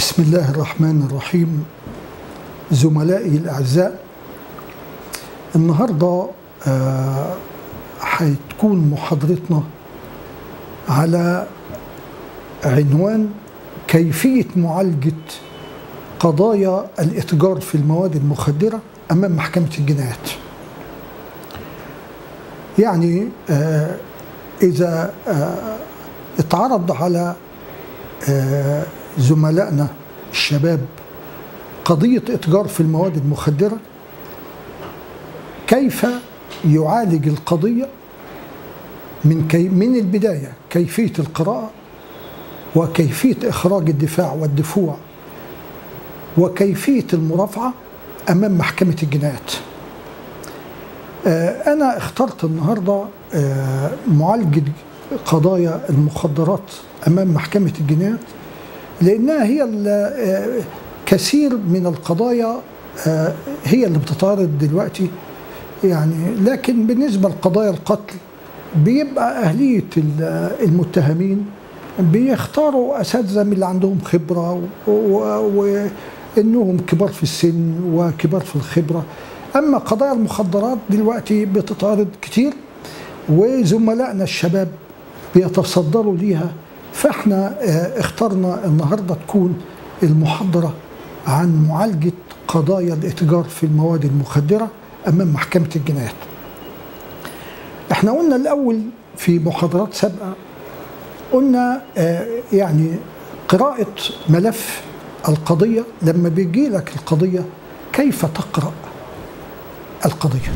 بسم الله الرحمن الرحيم زملائي الأعزاء النهاردة آه، هتكون محاضرتنا على عنوان كيفية معالجة قضايا الإتجار في المواد المخدرة أمام محكمة الجنايات يعني آه، إذا آه، اتعرض على آه، زملائنا الشباب قضية إتجار في المواد المخدرة كيف يعالج القضية من كي من البداية كيفية القراءة وكيفية إخراج الدفاع والدفوع وكيفية المرافعة أمام محكمة الجنايات آه، أنا اخترت النهاردة آه، معالجة قضايا المخدرات أمام محكمة الجنايات لأنها هي ال- آه، كثير من القضايا آه، هي اللي بتتعرض دلوقتي يعني لكن بالنسبة لقضايا القتل بيبقى أهلية ال- المتهمين بيختاروا أساتذة من اللي عندهم خبرة و- و- وإنهم كبار في السن وكبار في الخبرة أما قضايا المخدرات دلوقتي بتتعرض كتير وزملائنا الشباب بيتصدروا ليها فاحنا آه، اخترنا النهارده تكون المحاضره عن معالجه قضايا الاتجار في المواد المخدره امام محكمه الجنايات. احنا قلنا الاول في محاضرات سابقه قلنا آه، يعني قراءه ملف القضيه لما بيجي لك القضيه كيف تقرا القضيه.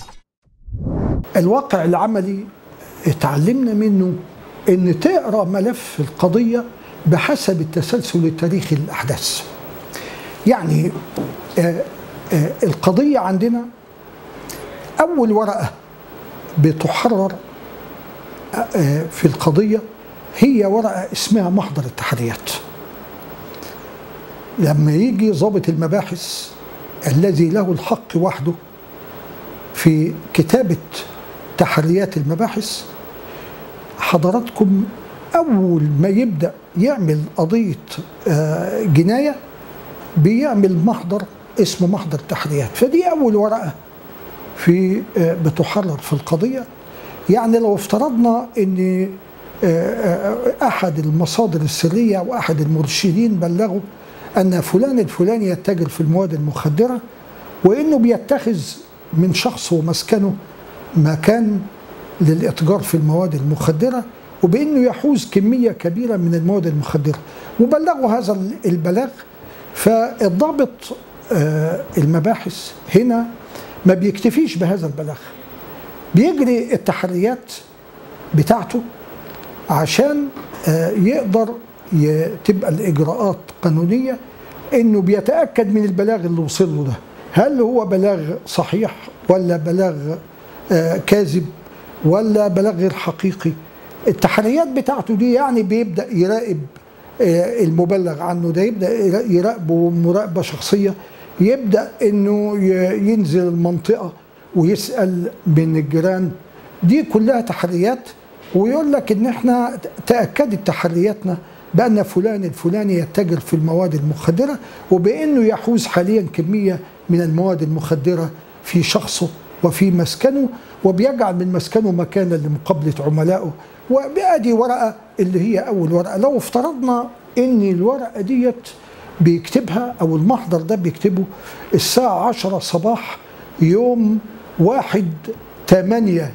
الواقع العملي اتعلمنا منه ان تقرا ملف القضيه بحسب التسلسل التاريخي للاحداث. يعني آه، آه، القضيه عندنا اول ورقه بتحرر آه، في القضيه هي ورقه اسمها محضر التحريات. لما يجي ضابط المباحث الذي له الحق وحده في كتابه تحريات المباحث حضراتكم أول ما يبدأ يعمل قضية آه، جناية بيعمل محضر اسمه محضر تحريات فدي أول ورقة في آه، بتحرر في القضية يعني لو افترضنا أن آه، آه، أحد المصادر السرية أو أحد المرشدين بلغوا أن فلان الفلاني يتاجر في المواد المخدرة وأنه بيتخذ من شخص ومسكنه مكان للإتجار في المواد المخدرة وبأنه يحوز كمية كبيرة من المواد المخدرة وبلغوا هذا البلاغ فالضابط آه، المباحث هنا ما بيكتفيش بهذا البلاغ بيجري التحريات بتاعته عشان آه، يقدر ي- تبقى الإجراءات قانونية إنه بيتأكد من البلاغ اللي وصل له ده هل هو بلاغ صحيح ولا بلاغ آه، كاذب ولا بلاغ غير حقيقي التحريات بتاعته دي يعني بيبدأ يراقب آه، المبلغ عنه ده يبدأ يراقبه مراقبة شخصية يبدأ انه ي- ينزل المنطقة ويسأل من الجيران دي كلها تحريات ويقول لك ان احنا تأكدت تحرياتنا بأن فلان الفلاني يتاجر في المواد المخدرة وبأنه يحوز حاليا كمية من المواد المخدرة في شخصه وفي مسكنه وبيجعل من مسكنه مكانا لمقابلة عملائه وبأدي ورقة اللي هي أول ورقة لو افترضنا إن الورقة ديت بيكتبها أو المحضر ده بيكتبه الساعة 10 صباح يوم 1 8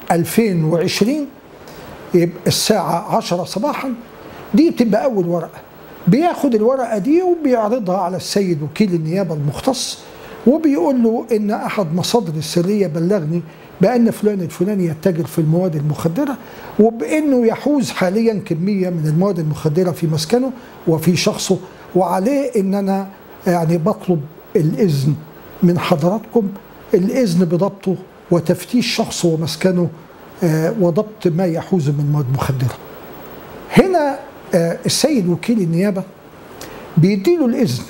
2020 يبقى الساعة 10 صباحا دي بتبقى أول ورقة بياخد الورقة دي وبيعرضها على السيد وكيل النيابة المختص وبيقول له إن أحد مصادر السرية بلغني بأن فلان الفلاني يتاجر في المواد المخدرة وبأنه يحوز حاليا كمية من المواد المخدرة في مسكنه وفي شخصه وعليه إن أنا يعني بطلب الإذن من حضراتكم الإذن بضبطه وتفتيش شخصه ومسكنه آه، وضبط ما يحوز من مواد مخدرة هنا آه، السيد وكيل النيابة بيديله الإذن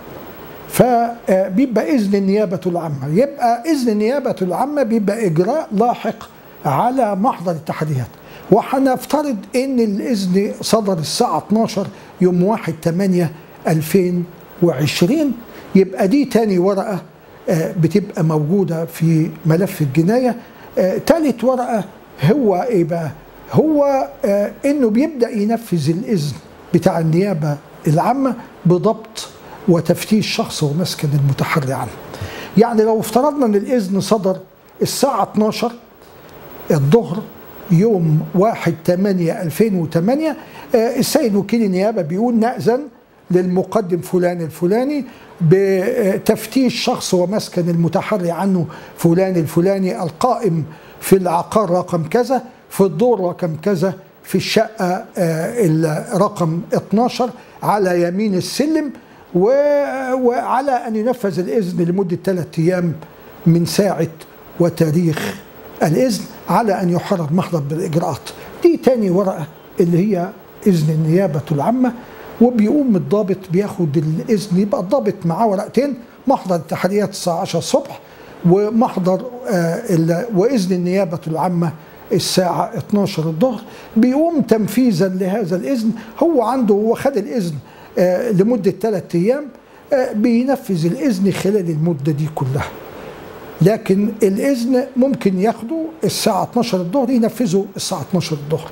فبيبقى إذن النيابة العامة يبقى إذن النيابة العامة بيبقى إجراء لاحق على محضر التحريات وهنفترض ان الاذن صدر الساعه 12 يوم 1 8 2020 يبقى دي تاني ورقة آه، بتبقى موجودة في ملف الجناية آه، تالت ورقة هو ايه بقى هو آه، انه بيبدأ ينفذ الإذن بتاع النيابة العامة بضبط وتفتيش شخص ومسكن المتحري عنه يعني لو افترضنا ان الإذن صدر الساعة 12 الظهر يوم 1 8 2008 آه، السيد وكيل النيابه بيقول نأذن للمقدم فلان الفلاني بتفتيش شخص ومسكن المتحري عنه فلان الفلاني القائم في العقار رقم كذا في الدور رقم كذا في الشقة آه، الرقم 12 على يمين السلم و- وعلى أن ينفذ الإذن لمدة ثلاثة أيام من ساعة وتاريخ الإذن على أن يحرر محضر بالإجراءات دي تاني ورقة اللي هي إذن النيابة العامة وبيقوم الضابط بياخد الإذن يبقى الضابط معاه ورقتين محضر التحريات الساعة 10 الصبح ومحضر آه ال- وإذن النيابة العامة الساعة 12 الظهر بيقوم تنفيذا لهذا الإذن هو عنده هو خد الإذن آه لمدة ثلاثة أيام آه بينفذ الإذن خلال المدة دي كلها لكن الإذن ممكن ياخده الساعة 12 الظهر ينفذه الساعة 12 الظهر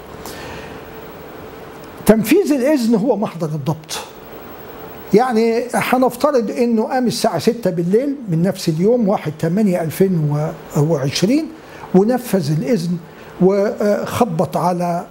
تنفيذ الإذن هو محضر الضبط يعني هنفترض انه قام الساعة 6 بالليل من نفس اليوم 1 8 2020 ونفذ الإذن وخبط على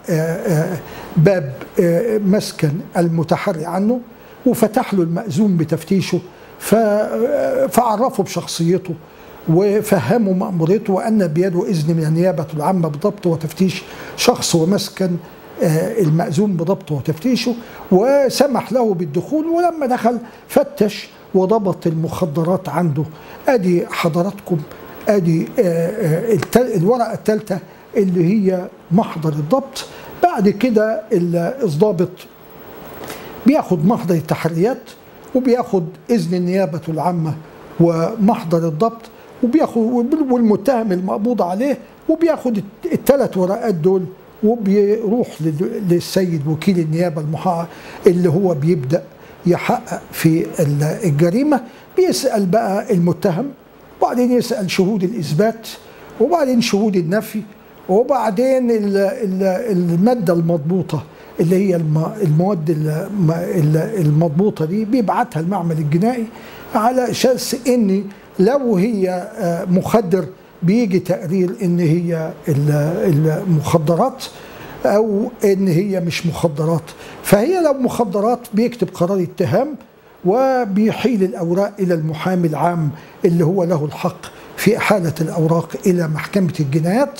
باب مسكن المتحري عنه وفتح له المأذون بتفتيشه ف- فعرفه بشخصيته وفهموا مأموريته وأن بيده إذن من النيابة العامة بضبط وتفتيش شخص ومسكن آه، المأذون بضبطه وتفتيشه وسمح له بالدخول ولما دخل فتش وضبط المخدرات عنده ادي حضراتكم ادي آه، آه، التل- الورقه الثالثه اللي هي محضر الضبط بعد كده ال- الضابط بياخد محضر التحريات وبياخد اذن النيابه العامه ومحضر الضبط وبياخد والمتهم المقبوض عليه وبياخد الثلاث ورقات دول وبيروح لل- للسيد وكيل النيابه المحقق اللي هو بيبدا يحقق في ال- الجريمه بيسال بقى المتهم وبعدين يسال شهود الاثبات وبعدين شهود النفي وبعدين ال- ال- الماده المضبوطه اللي هي الم- المواد الم- ال- المضبوطه دي بيبعتها المعمل الجنائي على اساس ان لو هي آه، مخدر بيجي تقرير ان هي ال- المخدرات او ان هي مش مخدرات فهي لو مخدرات بيكتب قرار اتهام وبيحيل الاوراق الى المحامي العام اللي هو له الحق في احاله الاوراق الى محكمه الجنايات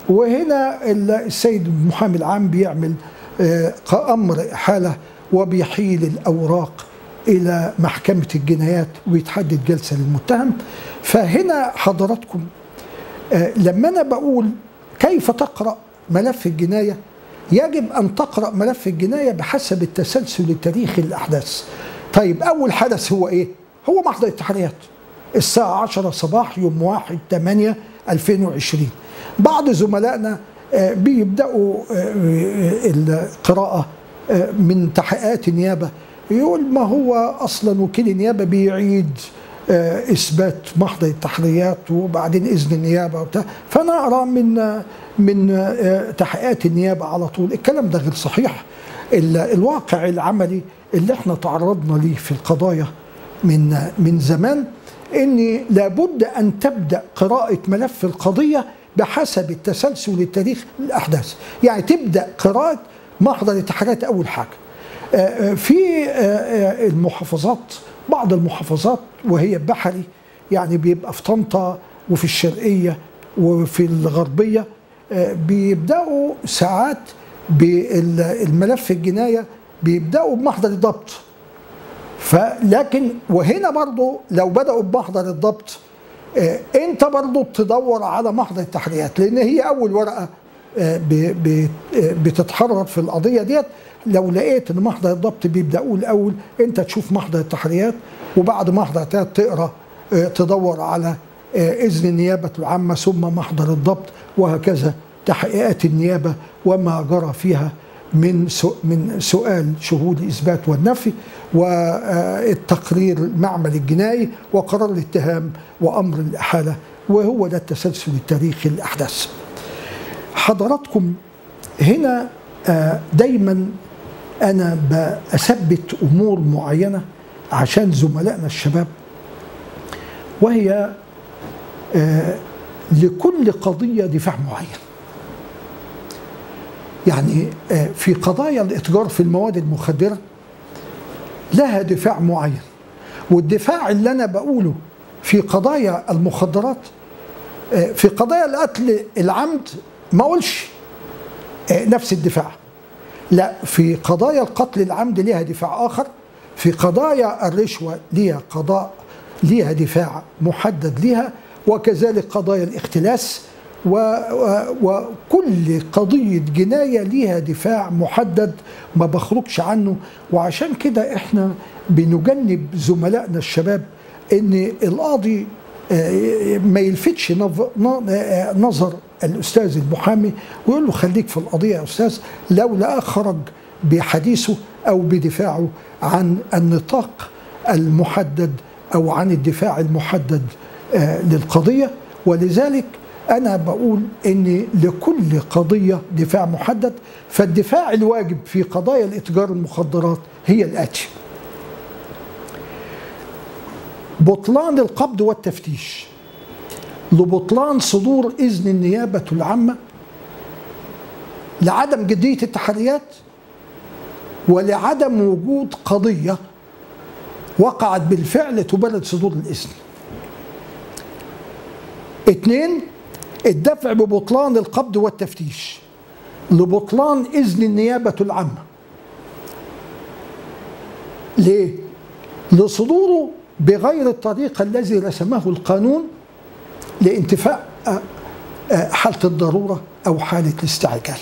وهنا ال- السيد المحامي العام بيعمل آه، امر احاله وبيحيل الاوراق الى محكمه الجنايات ويتحدد جلسه للمتهم فهنا حضراتكم آه، لما انا بقول كيف تقرا ملف الجنايه يجب ان تقرا ملف الجنايه بحسب التسلسل التاريخي للاحداث طيب اول حدث هو ايه هو محضر التحريات الساعه 10 صباح يوم 1 8 2020 بعض زملائنا آه، بيبداوا آه، القراءه آه، من تحقيقات النيابه يقول ما هو اصلا وكيل النيابه بيعيد آه، اثبات محضر التحريات وبعدين اذن النيابه وبتاع فانا اقرا من آه، من آه، تحقيقات النيابه على طول الكلام ده غير صحيح ال- الواقع العملي اللي احنا تعرضنا ليه في القضايا من من زمان ان لابد ان تبدا قراءه ملف القضيه بحسب التسلسل التاريخي للاحداث يعني تبدا قراءه محضر التحريات اول حاجه آه، آه، في آه، آه، المحافظات بعض المحافظات وهي بحري يعني بيبقى في طنطا وفي الشرقيه وفي الغربيه آه، بيبداوا ساعات بالملف الجنايه بيبداوا بمحضر الضبط فلكن وهنا برضو لو بدأوا بمحضر الضبط آه، انت برضو تدور على محضر التحريات لان هي اول ورقه آه، ب- ب- آه، بتتحرر في القضيه ديت لو لقيت ان محضر الضبط بيبداوا الاول انت تشوف محضر التحريات وبعد محضر التحريات تقرا آه، تدور على آه، اذن النيابه العامه ثم محضر الضبط وهكذا تحقيقات النيابه وما جرى فيها من من سؤال شهود الاثبات والنفي والتقرير المعمل الجنائي وقرار الاتهام وامر الاحاله وهو ده التسلسل التاريخي للاحداث. حضراتكم هنا دايما انا بثبت امور معينه عشان زملائنا الشباب وهي لكل قضيه دفاع معين. يعني في قضايا الاتجار في المواد المخدره لها دفاع معين والدفاع اللي انا بقوله في قضايا المخدرات في قضايا القتل العمد ما اقولش نفس الدفاع لا في قضايا القتل العمد ليها دفاع اخر في قضايا الرشوه ليها قضاء ليها دفاع محدد ليها وكذلك قضايا الاختلاس وكل قضية جناية ليها دفاع محدد ما بخرجش عنه وعشان كده احنا بنجنب زملائنا الشباب ان القاضي ما يلفتش نظر الاستاذ المحامي ويقول له خليك في القضيه يا استاذ لو لقاه خرج بحديثه او بدفاعه عن النطاق المحدد او عن الدفاع المحدد للقضيه ولذلك انا بقول ان لكل قضيه دفاع محدد فالدفاع الواجب في قضايا الاتجار المخدرات هي الاتي بطلان القبض والتفتيش لبطلان صدور اذن النيابه العامه لعدم جديه التحريات ولعدم وجود قضيه وقعت بالفعل تبرد صدور الاذن اثنين الدفع ببطلان القبض والتفتيش لبطلان اذن النيابه العامه ليه لصدوره بغير الطريقه الذي رسمه القانون لانتفاء حاله الضروره او حاله الاستعجال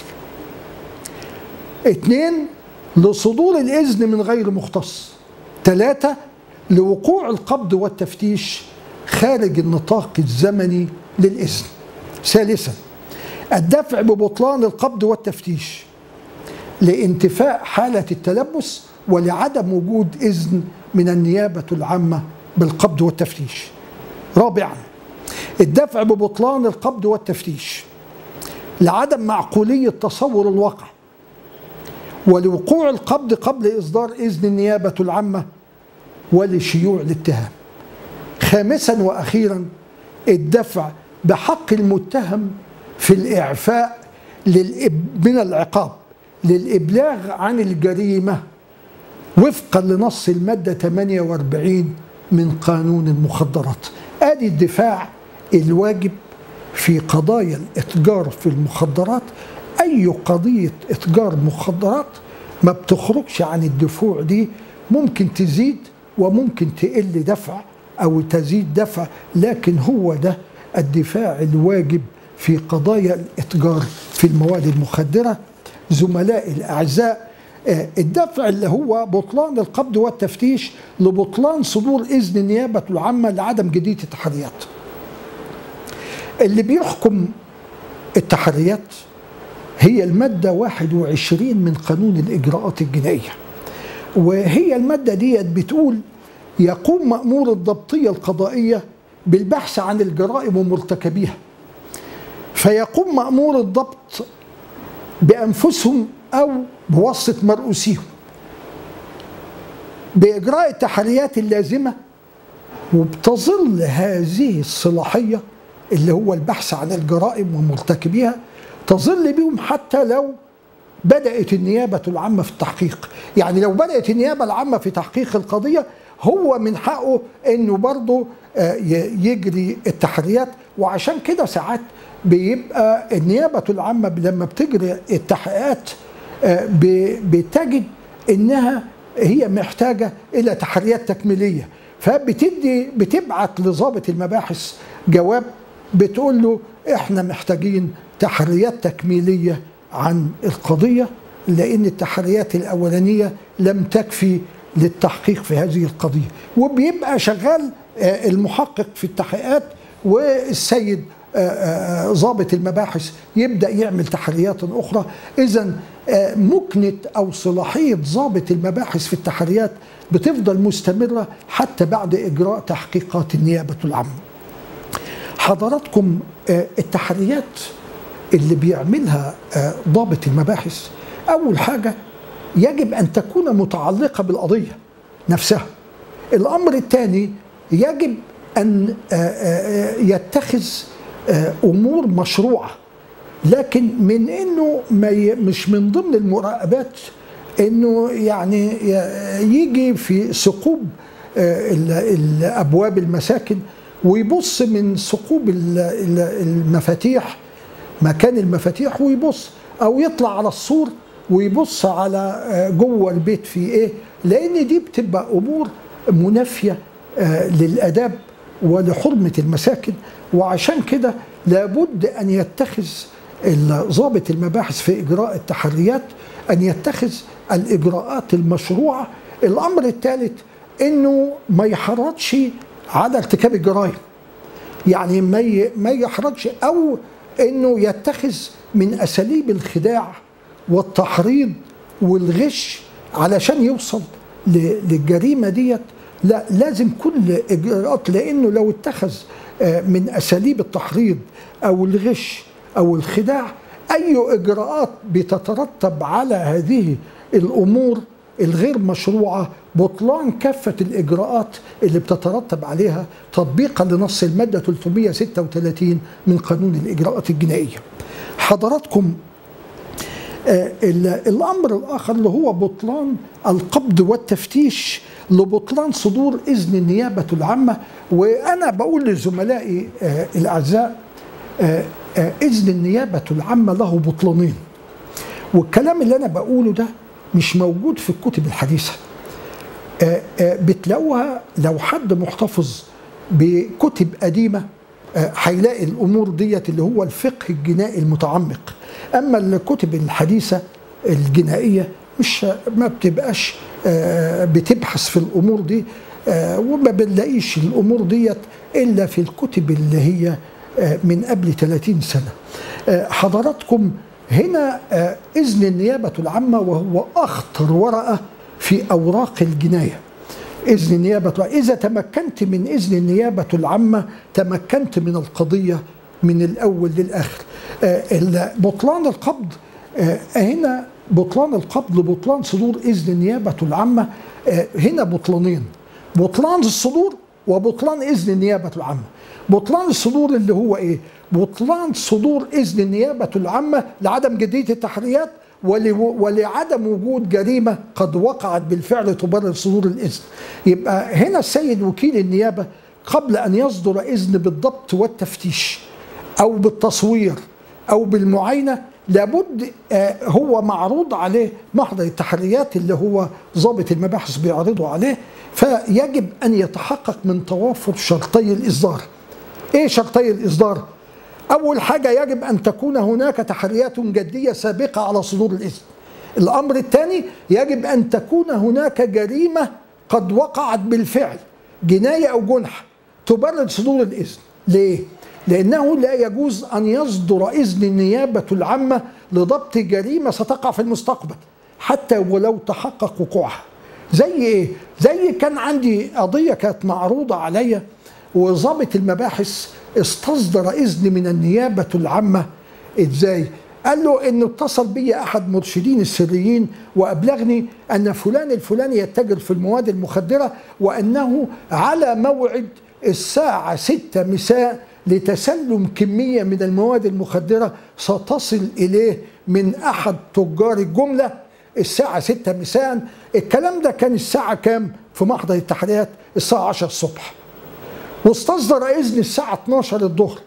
اثنين لصدور الاذن من غير مختص ثلاثه لوقوع القبض والتفتيش خارج النطاق الزمني للاذن ثالثا الدفع ببطلان القبض والتفتيش لانتفاء حالة التلبس ولعدم وجود إذن من النيابة العامة بالقبض والتفتيش رابعا الدفع ببطلان القبض والتفتيش لعدم معقولية تصور الواقع ولوقوع القبض قبل إصدار إذن النيابة العامة ولشيوع الاتهام خامسا وأخيرا الدفع بحق المتهم في الإعفاء من العقاب للإبلاغ عن الجريمة وفقا لنص المادة 48 من قانون المخدرات آدي الدفاع الواجب في قضايا الإتجار في المخدرات أي قضية إتجار مخدرات ما بتخرجش عن الدفوع دي ممكن تزيد وممكن تقل دفع أو تزيد دفع لكن هو ده الدفاع الواجب في قضايا الاتجار في المواد المخدره زملائي الاعزاء الدفع اللي هو بطلان القبض والتفتيش لبطلان صدور اذن النيابه العامه لعدم جديه التحريات. اللي بيحكم التحريات هي الماده 21 من قانون الاجراءات الجنائيه. وهي الماده ديت بتقول يقوم مامور الضبطيه القضائيه بالبحث عن الجرائم ومرتكبيها فيقوم مأمور الضبط بأنفسهم أو بواسطة مرؤوسيهم بإجراء التحريات اللازمة وبتظل هذه الصلاحية اللي هو البحث عن الجرائم ومرتكبيها تظل بهم حتى لو بدأت النيابة العامة في التحقيق يعني لو بدأت النيابة العامة في تحقيق القضية هو من حقه انه برضه يجري التحريات وعشان كده ساعات بيبقى النيابة العامة لما بتجري التحقيقات بتجد انها هي محتاجة الى تحريات تكميلية فبتدي بتبعت لضابط المباحث جواب بتقول له احنا محتاجين تحريات تكميلية عن القضية لان التحريات الاولانية لم تكفي للتحقيق في هذه القضية وبيبقى شغال المحقق في التحقيقات والسيد ضابط المباحث يبدا يعمل تحريات اخرى اذا مكنه او صلاحيه ضابط المباحث في التحريات بتفضل مستمره حتى بعد اجراء تحقيقات النيابه العامه حضراتكم التحريات اللي بيعملها ضابط المباحث اول حاجه يجب ان تكون متعلقه بالقضيه نفسها الامر الثاني يجب ان يتخذ امور مشروعه لكن من انه ما مش من ضمن المراقبات انه يعني يجي في ثقوب الابواب المساكن ويبص من ثقوب المفاتيح مكان المفاتيح ويبص او يطلع على السور ويبص على جوه البيت في ايه لان دي بتبقى امور منافيه للاداب ولحرمه المساكن وعشان كده لابد ان يتخذ ضابط المباحث في اجراء التحريات ان يتخذ الاجراءات المشروعه الامر الثالث انه ما يحرضش على ارتكاب الجرائم يعني ما ما يحرضش او انه يتخذ من اساليب الخداع والتحريض والغش علشان يوصل للجريمه ديت لا لازم كل اجراءات لانه لو اتخذ من اساليب التحريض او الغش او الخداع اي اجراءات بتترتب على هذه الامور الغير مشروعه بطلان كافه الاجراءات اللي بتترتب عليها تطبيقا لنص الماده 336 من قانون الاجراءات الجنائيه. حضراتكم الامر الاخر اللي هو بطلان القبض والتفتيش لبطلان صدور اذن النيابه العامه وانا بقول لزملائي الاعزاء اذن النيابه العامه له بطلانين والكلام اللي انا بقوله ده مش موجود في الكتب الحديثه بتلاقوها لو حد محتفظ بكتب قديمه هيلاقي الامور ديت اللي هو الفقه الجنائي المتعمق اما الكتب الحديثه الجنائيه مش ما بتبقاش بتبحث في الامور دي وما بنلاقيش الامور ديت الا في الكتب اللي هي من قبل 30 سنه حضراتكم هنا اذن النيابه العامه وهو اخطر ورقه في اوراق الجنايه اذن النيابه اذا تمكنت من اذن النيابه العامه تمكنت من القضيه من الاول للاخر بطلان القبض هنا بطلان القبض بطلان صدور اذن النيابه العامه هنا بطلانين بطلان الصدور وبطلان اذن النيابه العامه بطلان الصدور اللي هو ايه بطلان صدور اذن النيابه العامه لعدم جديه التحريات ولعدم وجود جريمه قد وقعت بالفعل تبرر صدور الاذن يبقى هنا السيد وكيل النيابه قبل ان يصدر اذن بالضبط والتفتيش او بالتصوير او بالمعاينه لابد هو معروض عليه محضر التحريات اللي هو ضابط المباحث بيعرضه عليه فيجب ان يتحقق من توافر شرطي الاصدار. ايه شرطي الاصدار؟ اول حاجه يجب ان تكون هناك تحريات جديه سابقه على صدور الاذن. الامر الثاني يجب ان تكون هناك جريمه قد وقعت بالفعل جنايه او جنح تبرر صدور الاذن. ليه؟ لأنه لا يجوز أن يصدر إذن النيابة العامة لضبط جريمة ستقع في المستقبل حتى ولو تحقق وقوعها زي إيه؟ زي كان عندي قضية كانت معروضة عليا وضابط المباحث استصدر إذن من النيابة العامة إزاي؟ قال له انه اتصل بي احد مرشدين السريين وابلغني ان فلان الفلاني يتجر في المواد المخدره وانه على موعد الساعه 6 مساء لتسلم كمية من المواد المخدرة ستصل إليه من أحد تجار الجملة الساعة 6 مساء الكلام ده كان الساعة كام في محضر التحريات الساعة 10 الصبح واستصدر إذن الساعة 12 الظهر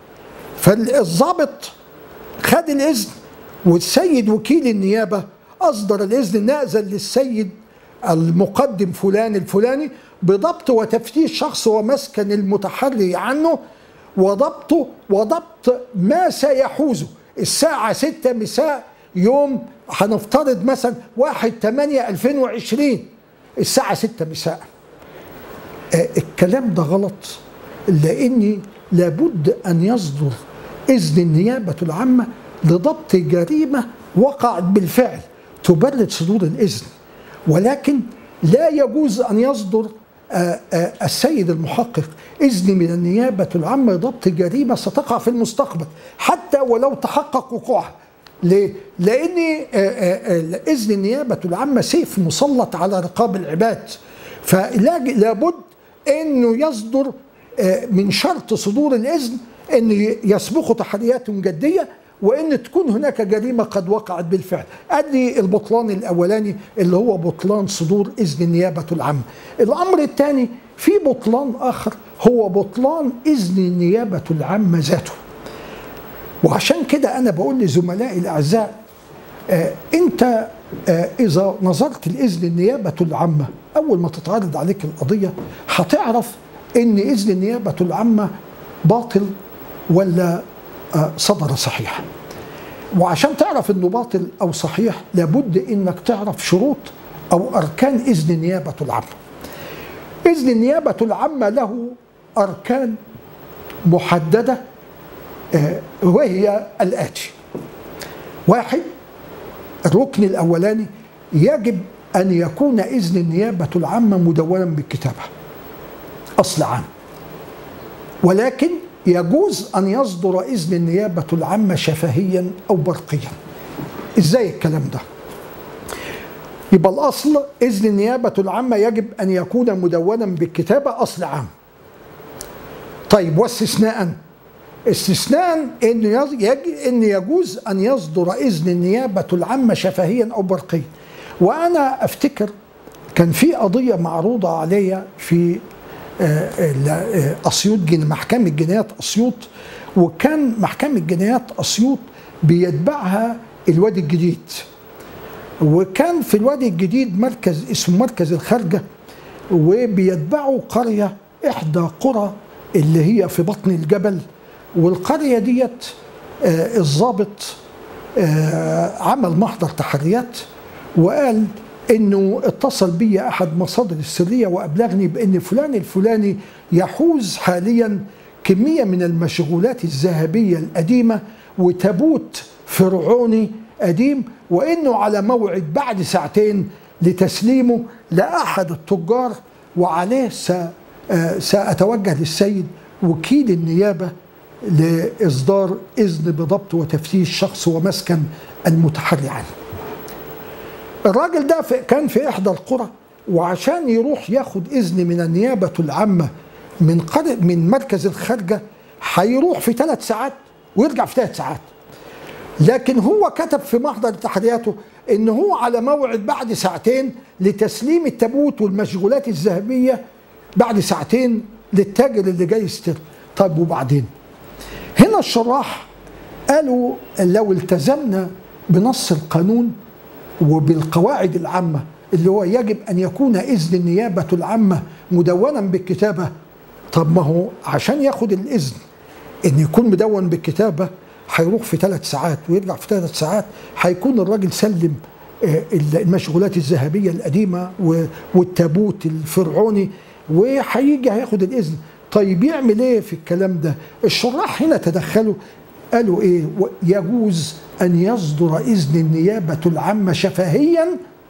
فالضابط خد الإذن والسيد وكيل النيابة أصدر الإذن نأذن للسيد المقدم فلان الفلاني بضبط وتفتيش شخص ومسكن المتحري عنه وضبطه وضبط ما سيحوزه الساعة 6 مساء يوم هنفترض مثلا 1 8 2020 الساعة 6 مساء آه الكلام ده غلط لأن لابد أن يصدر إذن النيابة العامة لضبط جريمة وقعت بالفعل تبرد صدور الإذن ولكن لا يجوز أن يصدر آه، آه، السيد المحقق إذن من النيابة العامة لضبط جريمة ستقع في المستقبل حتى ولو تحقق وقوعها ليه؟ لأن آه، إذن النيابة العامة سيف مسلط على رقاب العباد فلابد أنه يصدر من شرط صدور الإذن أن يسبقه تحريات جدية وان تكون هناك جريمه قد وقعت بالفعل ادي البطلان الاولاني اللي هو بطلان صدور اذن النيابه العامه الامر الثاني في بطلان اخر هو بطلان اذن النيابه العامه ذاته وعشان كده انا بقول لزملائي الاعزاء آه انت آه اذا نظرت لاذن النيابه العامه اول ما تتعرض عليك القضيه هتعرف ان اذن النيابه العامه باطل ولا آه، صدر صحيح وعشان تعرف انه باطل او صحيح لابد انك تعرف شروط او اركان اذن النيابه العامه اذن النيابه العامه له اركان محدده آه، وهي الاتي واحد الركن الاولاني يجب ان يكون اذن النيابه العامه مدونا بالكتابه اصل عام ولكن يجوز أن يصدر إذن النيابة العامة شفهيا أو برقيا إزاي الكلام ده يبقى الأصل إذن النيابة العامة يجب أن يكون مدونا بالكتابة أصل عام طيب واستثناء استثناء ان ان يجوز ان يصدر اذن النيابه العامه شفهيا او برقيا وانا افتكر كان في قضيه معروضه عليا في اسيوط محكمه جنايات اسيوط وكان محكمه جنايات اسيوط بيتبعها الوادي الجديد وكان في الوادي الجديد مركز اسمه مركز الخارجه وبيتبعوا قريه احدى قرى اللي هي في بطن الجبل والقريه ديت آه الضابط آه عمل محضر تحريات وقال انه اتصل بي احد مصادر السريه وابلغني بان فلان الفلاني يحوز حاليا كميه من المشغولات الذهبيه القديمه وتابوت فرعوني قديم وانه على موعد بعد ساعتين لتسليمه لاحد التجار وعليه آه، ساتوجه للسيد وكيل النيابه لاصدار اذن بضبط وتفتيش شخص ومسكن المتحري عنه الراجل ده في كان في احدى القرى وعشان يروح ياخد اذن من النيابه العامه من من مركز الخارجه هيروح في ثلاث ساعات ويرجع في ثلاث ساعات لكن هو كتب في محضر تحرياته ان هو على موعد بعد ساعتين لتسليم التابوت والمشغولات الذهبيه بعد ساعتين للتاجر اللي جاي يستلم طيب وبعدين هنا الشراح قالوا لو التزمنا بنص القانون وبالقواعد العامة اللي هو يجب أن يكون إذن النيابة العامة مدونا بالكتابة طب ما هو عشان ياخد الإذن أن يكون مدون بالكتابة هيروح في ثلاث ساعات ويرجع في ثلاث ساعات هيكون الراجل سلم آه، المشغولات الذهبية القديمة والتابوت الفرعوني وهيجي هياخد الإذن طيب يعمل ايه في الكلام ده الشراح هنا تدخلوا قالوا ايه يجوز ان يصدر اذن النيابه العامه شفهيا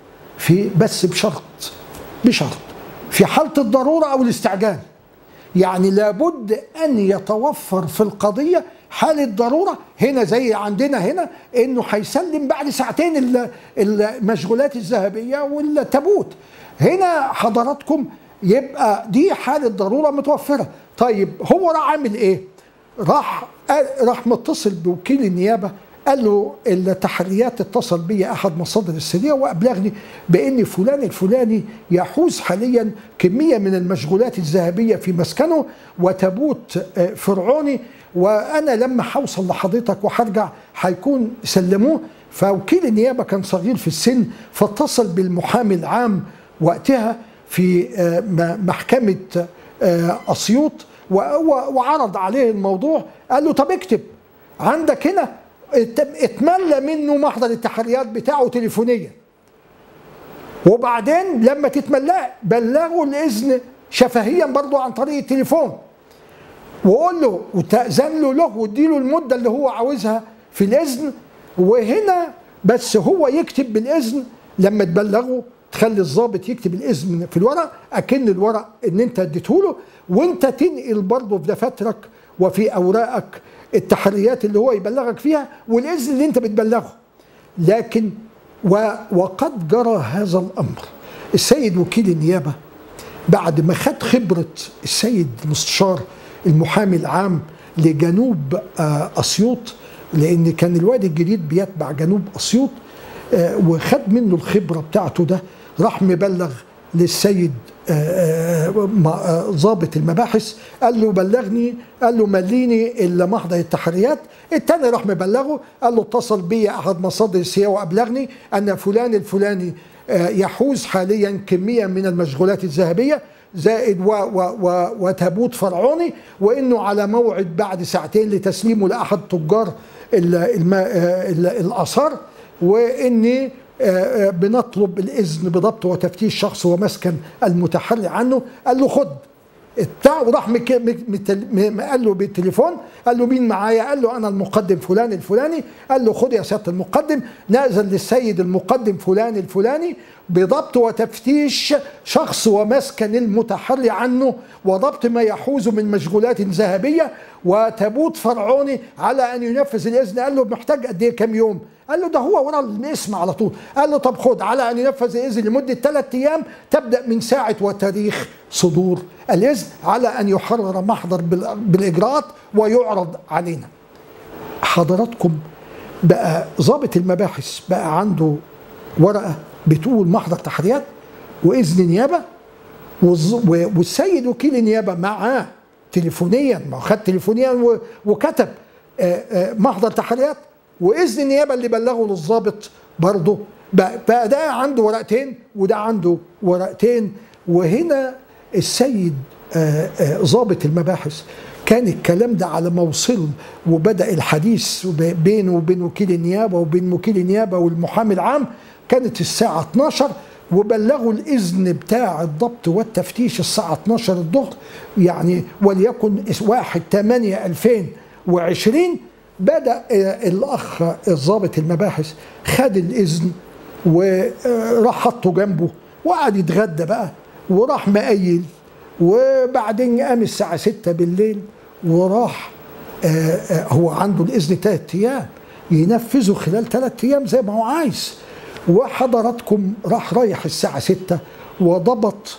في بس بشرط بشرط في حاله الضروره او الاستعجال يعني لابد ان يتوفر في القضيه حاله ضروره هنا زي عندنا هنا انه هيسلم بعد ساعتين المشغولات الذهبيه والتابوت هنا حضراتكم يبقى دي حاله ضروره متوفره طيب هو راح عامل ايه راح راح متصل بوكيل النيابه قال له التحريات اتصل بي احد مصادر السريه وابلغني بان فلان الفلاني يحوز حاليا كميه من المشغولات الذهبيه في مسكنه وتابوت آه، فرعوني وانا لما هوصل لحضرتك وهرجع هيكون سلموه فوكيل النيابه كان صغير في السن فاتصل بالمحامي العام وقتها في آه، محكمه آه، اسيوط وعرض عليه الموضوع قال له طب اكتب عندك هنا اتملى منه محضر التحريات بتاعه تليفونيا وبعدين لما تتملاه بلغوا الاذن شفهيا برضه عن طريق التليفون وقول له وتأذن له له واديله المدة اللي هو عاوزها في الإذن وهنا بس هو يكتب بالإذن لما تبلغه تخلي الضابط يكتب الإذن في الورق أكن الورق إن أنت اديته له وأنت تنقل برضه في دفاترك وفي أوراقك التحريات اللي هو يبلغك فيها والإذن اللي أنت بتبلغه لكن وقد جرى هذا الأمر السيد وكيل النيابة بعد ما خد خبرة السيد المستشار المحامي العام لجنوب أسيوط لأن كان الوادي الجديد بيتبع جنوب أسيوط وخد منه الخبرة بتاعته ده راح مبلغ للسيد ضابط المباحث قال له بلغني قال له مليني الا محضر التحريات التاني راح مبلغه قال له اتصل بي احد مصادر السياسه وابلغني ان فلان الفلاني يحوز حاليا كميه من المشغولات الذهبيه زائد و و و وتابوت فرعوني وانه على موعد بعد ساعتين لتسليمه لاحد تجار الاثار واني بنطلب الاذن بضبط وتفتيش شخص ومسكن المتحري عنه قال له خد بتاع وراح مك... مك... مك... قال له بالتليفون قال له مين معايا قال له انا المقدم فلان الفلاني قال له خد يا سياده المقدم نازل للسيد المقدم فلان الفلاني بضبط وتفتيش شخص ومسكن المتحري عنه وضبط ما يحوز من مشغولات ذهبيه وتابوت فرعوني على ان ينفذ الاذن قال له محتاج قد ايه كام يوم قال له ده هو ورا الاسم على طول قال له طب خد على ان ينفذ الاذن لمده ثلاث ايام تبدا من ساعه وتاريخ صدور الاذن على ان يحرر محضر بالاجراءات ويعرض علينا حضراتكم بقى ضابط المباحث بقى عنده ورقه بتقول محضر تحريات واذن نيابه والسيد وكيل النيابه معاه تليفونيا ما خد تليفونيا وكتب محضر تحريات واذن النيابه اللي بلغه للضابط برضه بقى ده عنده ورقتين وده عنده ورقتين وهنا السيد ضابط المباحث كان الكلام ده على ما وصل وبدا الحديث بينه وبين وكيل النيابه وبين وكيل النيابه والمحامي العام كانت الساعه 12 وبلغوا الاذن بتاع الضبط والتفتيش الساعه 12 الظهر يعني وليكن 1 8 2020 بدا الاخ الضابط المباحث خد الاذن وراح حطه جنبه وقعد يتغدى بقى وراح مقيل وبعدين قام الساعه 6 بالليل وراح هو عنده الاذن ثلاث ايام ينفذه خلال ثلاث ايام زي ما هو عايز وحضراتكم راح رايح الساعه 6 وضبط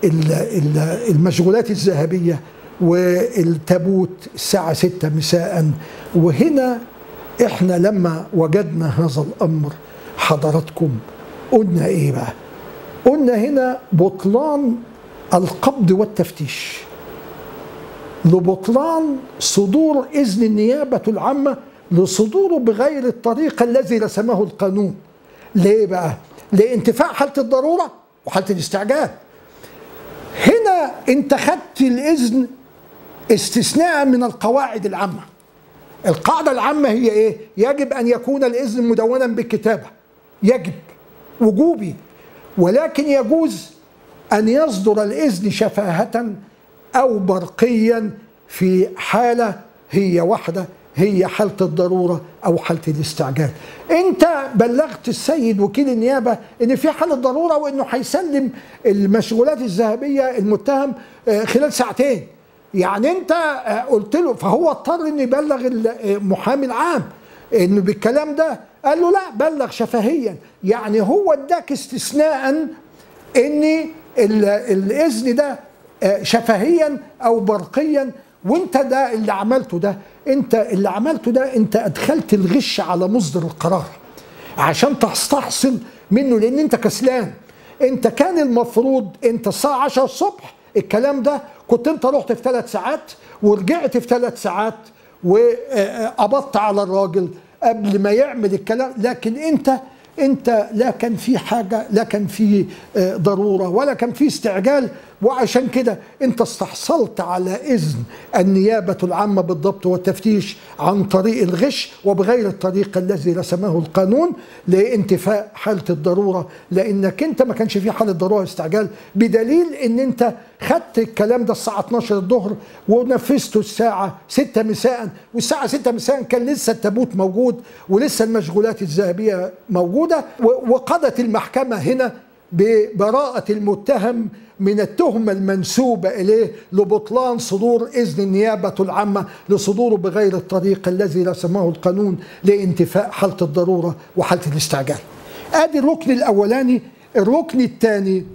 المشغولات الذهبيه والتابوت الساعة 6 مساء وهنا احنا لما وجدنا هذا الأمر حضراتكم قلنا ايه بقى قلنا هنا بطلان القبض والتفتيش لبطلان صدور إذن النيابة العامة لصدوره بغير الطريقة الذي رسمه القانون ليه بقى لانتفاع حالة الضرورة وحالة الاستعجال هنا انت خدت الإذن استثناء من القواعد العامة القاعدة العامة هي ايه يجب ان يكون الاذن مدونا بالكتابة يجب وجوبي ولكن يجوز ان يصدر الاذن شفاهة او برقيا في حالة هي واحدة هي حالة الضرورة أو حالة الاستعجال أنت بلغت السيد وكيل النيابة أن في حالة ضرورة وأنه هيسلم المشغولات الذهبية المتهم خلال ساعتين يعني انت قلت له فهو اضطر انه يبلغ المحامي العام انه بالكلام ده قال له لا بلغ شفهيا يعني هو اداك استثناء ان الاذن ده شفهيا او برقيا وانت ده اللي عملته ده انت اللي عملته ده انت ادخلت الغش على مصدر القرار عشان تستحصل منه لان انت كسلان انت كان المفروض انت الساعه 10 الصبح الكلام ده كنت انت رحت في ثلاث ساعات ورجعت في ثلاث ساعات وقبضت على الراجل قبل ما يعمل الكلام لكن انت انت لا كان في حاجه لا كان في ضروره ولا كان في استعجال وعشان كده انت استحصلت على اذن النيابه العامه بالضبط والتفتيش عن طريق الغش وبغير الطريق الذي رسمه القانون لانتفاء حاله الضروره لانك انت ما كانش في حاله ضروره استعجال بدليل ان انت خدت الكلام ده الساعه 12 الظهر ونفذته الساعه 6 مساء والساعه 6 مساء كان لسه التابوت موجود ولسه المشغولات الذهبيه موجوده وقضت المحكمه هنا ببراءة المتهم من التهمة المنسوبة إليه لبطلان صدور إذن النيابة العامة لصدوره بغير الطريق الذي رسمه القانون لانتفاء حالة الضرورة وحالة الاستعجال آدي الركن الأولاني الركن الثاني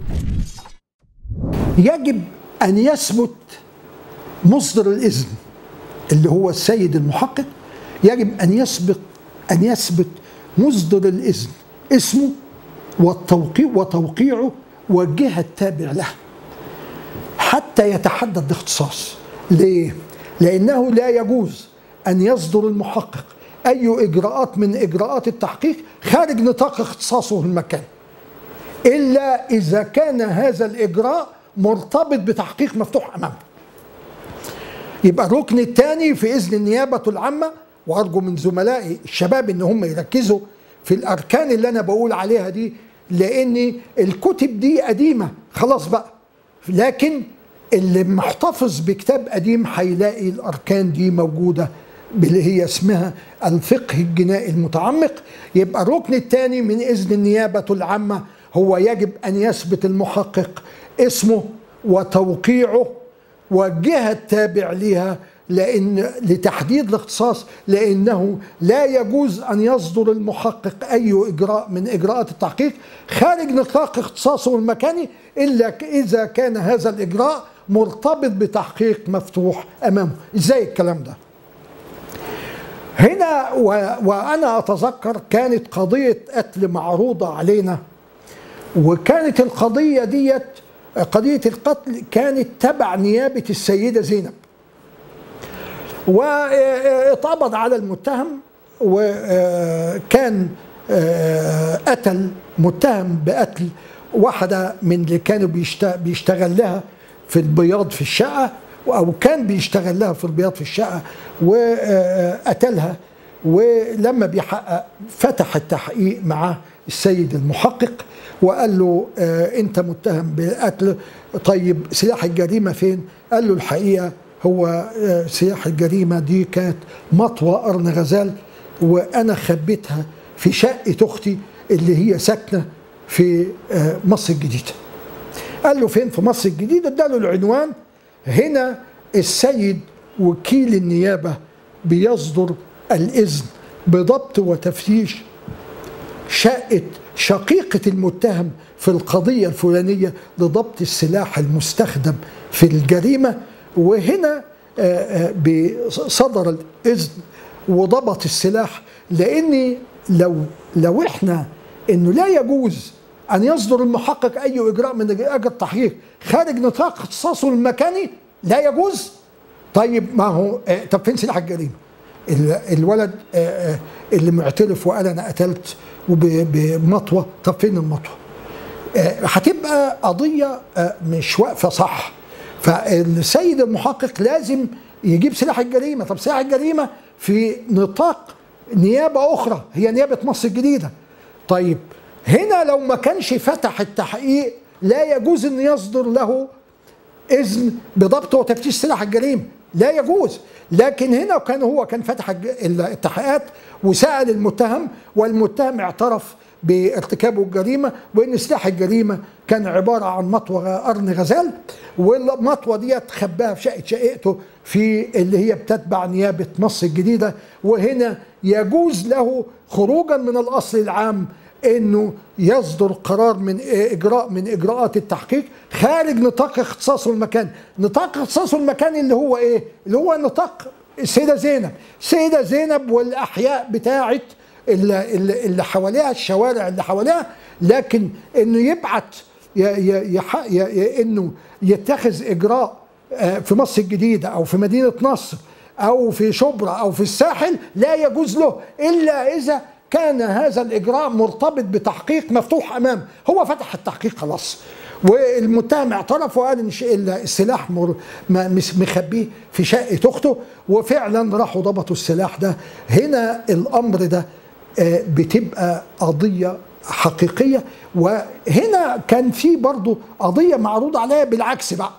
يجب أن يثبت مصدر الإذن اللي هو السيد المحقق يجب أن يثبت أن يثبت مصدر الإذن اسمه والتوقيع وتوقيعه والجهة التابع له حتى يتحدد الاختصاص ليه؟ لأنه لا يجوز أن يصدر المحقق أي إجراءات من إجراءات التحقيق خارج نطاق اختصاصه المكان إلا إذا كان هذا الإجراء مرتبط بتحقيق مفتوح أمامه يبقى الركن الثاني في إذن النيابة العامة وأرجو من زملائي الشباب إن هم يركزوا في الاركان اللي انا بقول عليها دي لان الكتب دي قديمه خلاص بقى لكن اللي محتفظ بكتاب قديم هيلاقي الاركان دي موجوده اللي هي اسمها الفقه الجنائي المتعمق يبقى الركن الثاني من اذن النيابه العامه هو يجب ان يثبت المحقق اسمه وتوقيعه والجهه التابع لها لأن لتحديد الاختصاص لأنه لا يجوز أن يصدر المحقق أي إجراء من إجراءات التحقيق خارج نطاق اختصاصه المكاني إلا إذا كان هذا الإجراء مرتبط بتحقيق مفتوح أمامه إزاي الكلام ده هنا و... وأنا أتذكر كانت قضية قتل معروضة علينا وكانت القضية ديت قضية القتل كانت تبع نيابة السيدة زينب واتقبض على المتهم وكان قتل متهم بقتل واحدة من اللي كانوا بيشتغل لها في البياض في الشقة أو كان بيشتغل لها في البياض في الشقة وقتلها ولما بيحقق فتح التحقيق مع السيد المحقق وقال له انت متهم بالقتل طيب سلاح الجريمه فين؟ قال له الحقيقه هو سياح الجريمه دي كانت مطوى قرن غزال وانا خبيتها في شقه اختي اللي هي ساكنه في مصر الجديده. قال له فين في مصر الجديده؟ اداله العنوان هنا السيد وكيل النيابه بيصدر الاذن بضبط وتفتيش شقه شقيقه المتهم في القضيه الفلانيه لضبط السلاح المستخدم في الجريمه وهنا صدر الاذن وضبط السلاح لان لو لو احنا انه لا يجوز ان يصدر المحقق اي اجراء من اجراءات التحقيق خارج نطاق اختصاصه المكاني لا يجوز طيب ما هو طب فين سلاح الجريمه؟ الولد اللي معترف وقال انا قتلت وبمطوه طب فين المطوه؟ هتبقى قضيه مش واقفه صح فالسيد المحقق لازم يجيب سلاح الجريمه طب سلاح الجريمه في نطاق نيابه اخرى هي نيابه مصر الجديده طيب هنا لو ما كانش فتح التحقيق لا يجوز ان يصدر له اذن بضبط وتفتيش سلاح الجريمه لا يجوز لكن هنا كان هو كان فتح التحقيقات وسال المتهم والمتهم اعترف بارتكابه الجريمه وان سلاح الجريمه كان عباره عن مطوه قرن غزال والمطوه ديت خباها في شقه شقيقته في اللي هي بتتبع نيابه مصر الجديده وهنا يجوز له خروجا من الاصل العام انه يصدر قرار من اجراء من اجراءات التحقيق خارج نطاق اختصاصه المكان نطاق اختصاصه المكان اللي هو ايه اللي هو نطاق السيده زينب السيده زينب والاحياء بتاعه اللي, اللي حواليها الشوارع اللي حواليها لكن انه يبعت يح انه يتخذ اجراء في مصر الجديده او في مدينه نصر او في شبرا او في الساحل لا يجوز له الا اذا كان هذا الاجراء مرتبط بتحقيق مفتوح امامه هو فتح التحقيق خلاص والمتهم اعترف وقال ان السلاح مخبيه في شقه اخته وفعلا راحوا ضبطوا السلاح ده هنا الامر ده بتبقى قضيه حقيقيه وهنا كان في برضه قضيه معروض عليها بالعكس بقى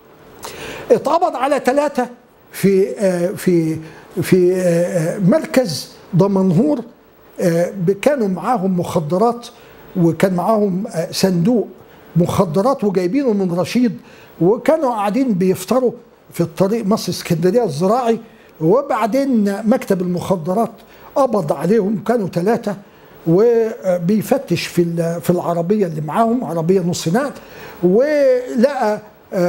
اتقبض على ثلاثه في في في مركز دمنهور كانوا معاهم مخدرات وكان معاهم صندوق مخدرات وجايبينه من رشيد وكانوا قاعدين بيفطروا في الطريق مصر اسكندريه الزراعي وبعدين مكتب المخدرات قبض عليهم كانوا ثلاثه وبيفتش في في العربيه اللي معاهم عربيه نص نقل ولقى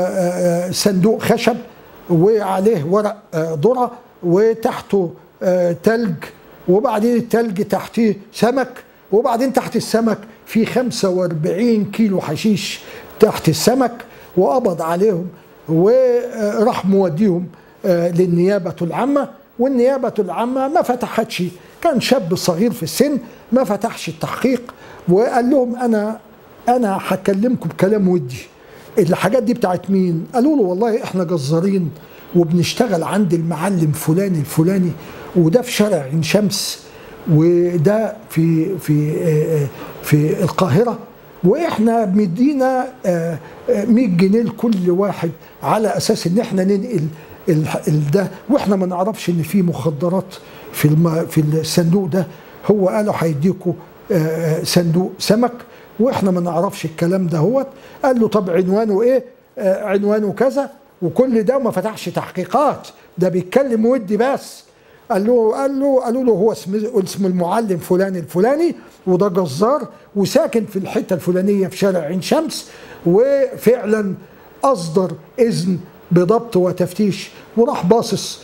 صندوق خشب وعليه ورق ذره وتحته تلج وبعدين التلج تحتيه سمك وبعدين تحت السمك في 45 كيلو حشيش تحت السمك وقبض عليهم وراح موديهم للنيابة العامة والنيابة العامة ما فتحتش كان شاب صغير في السن ما فتحش التحقيق وقال لهم أنا أنا هكلمكم بكلام ودي الحاجات دي بتاعت مين؟ قالوا له والله احنا جزارين وبنشتغل عند المعلم فلان الفلاني وده في شارع عين شمس وده في في في القاهره واحنا مدينا 100 جنيه لكل واحد على اساس ان احنا ننقل ده واحنا ما نعرفش ان في مخدرات في الم في الصندوق ده هو قالوا هيديكوا صندوق سمك واحنا ما نعرفش الكلام ده هو قال له طب عنوانه ايه عنوانه كذا وكل ده ما فتحش تحقيقات ده بيتكلم ودي بس قال له قال له قالوا له هو اسم اسم المعلم فلان الفلاني وده جزار وساكن في الحته الفلانيه في شارع عين شمس وفعلا اصدر اذن بضبط وتفتيش وراح باصص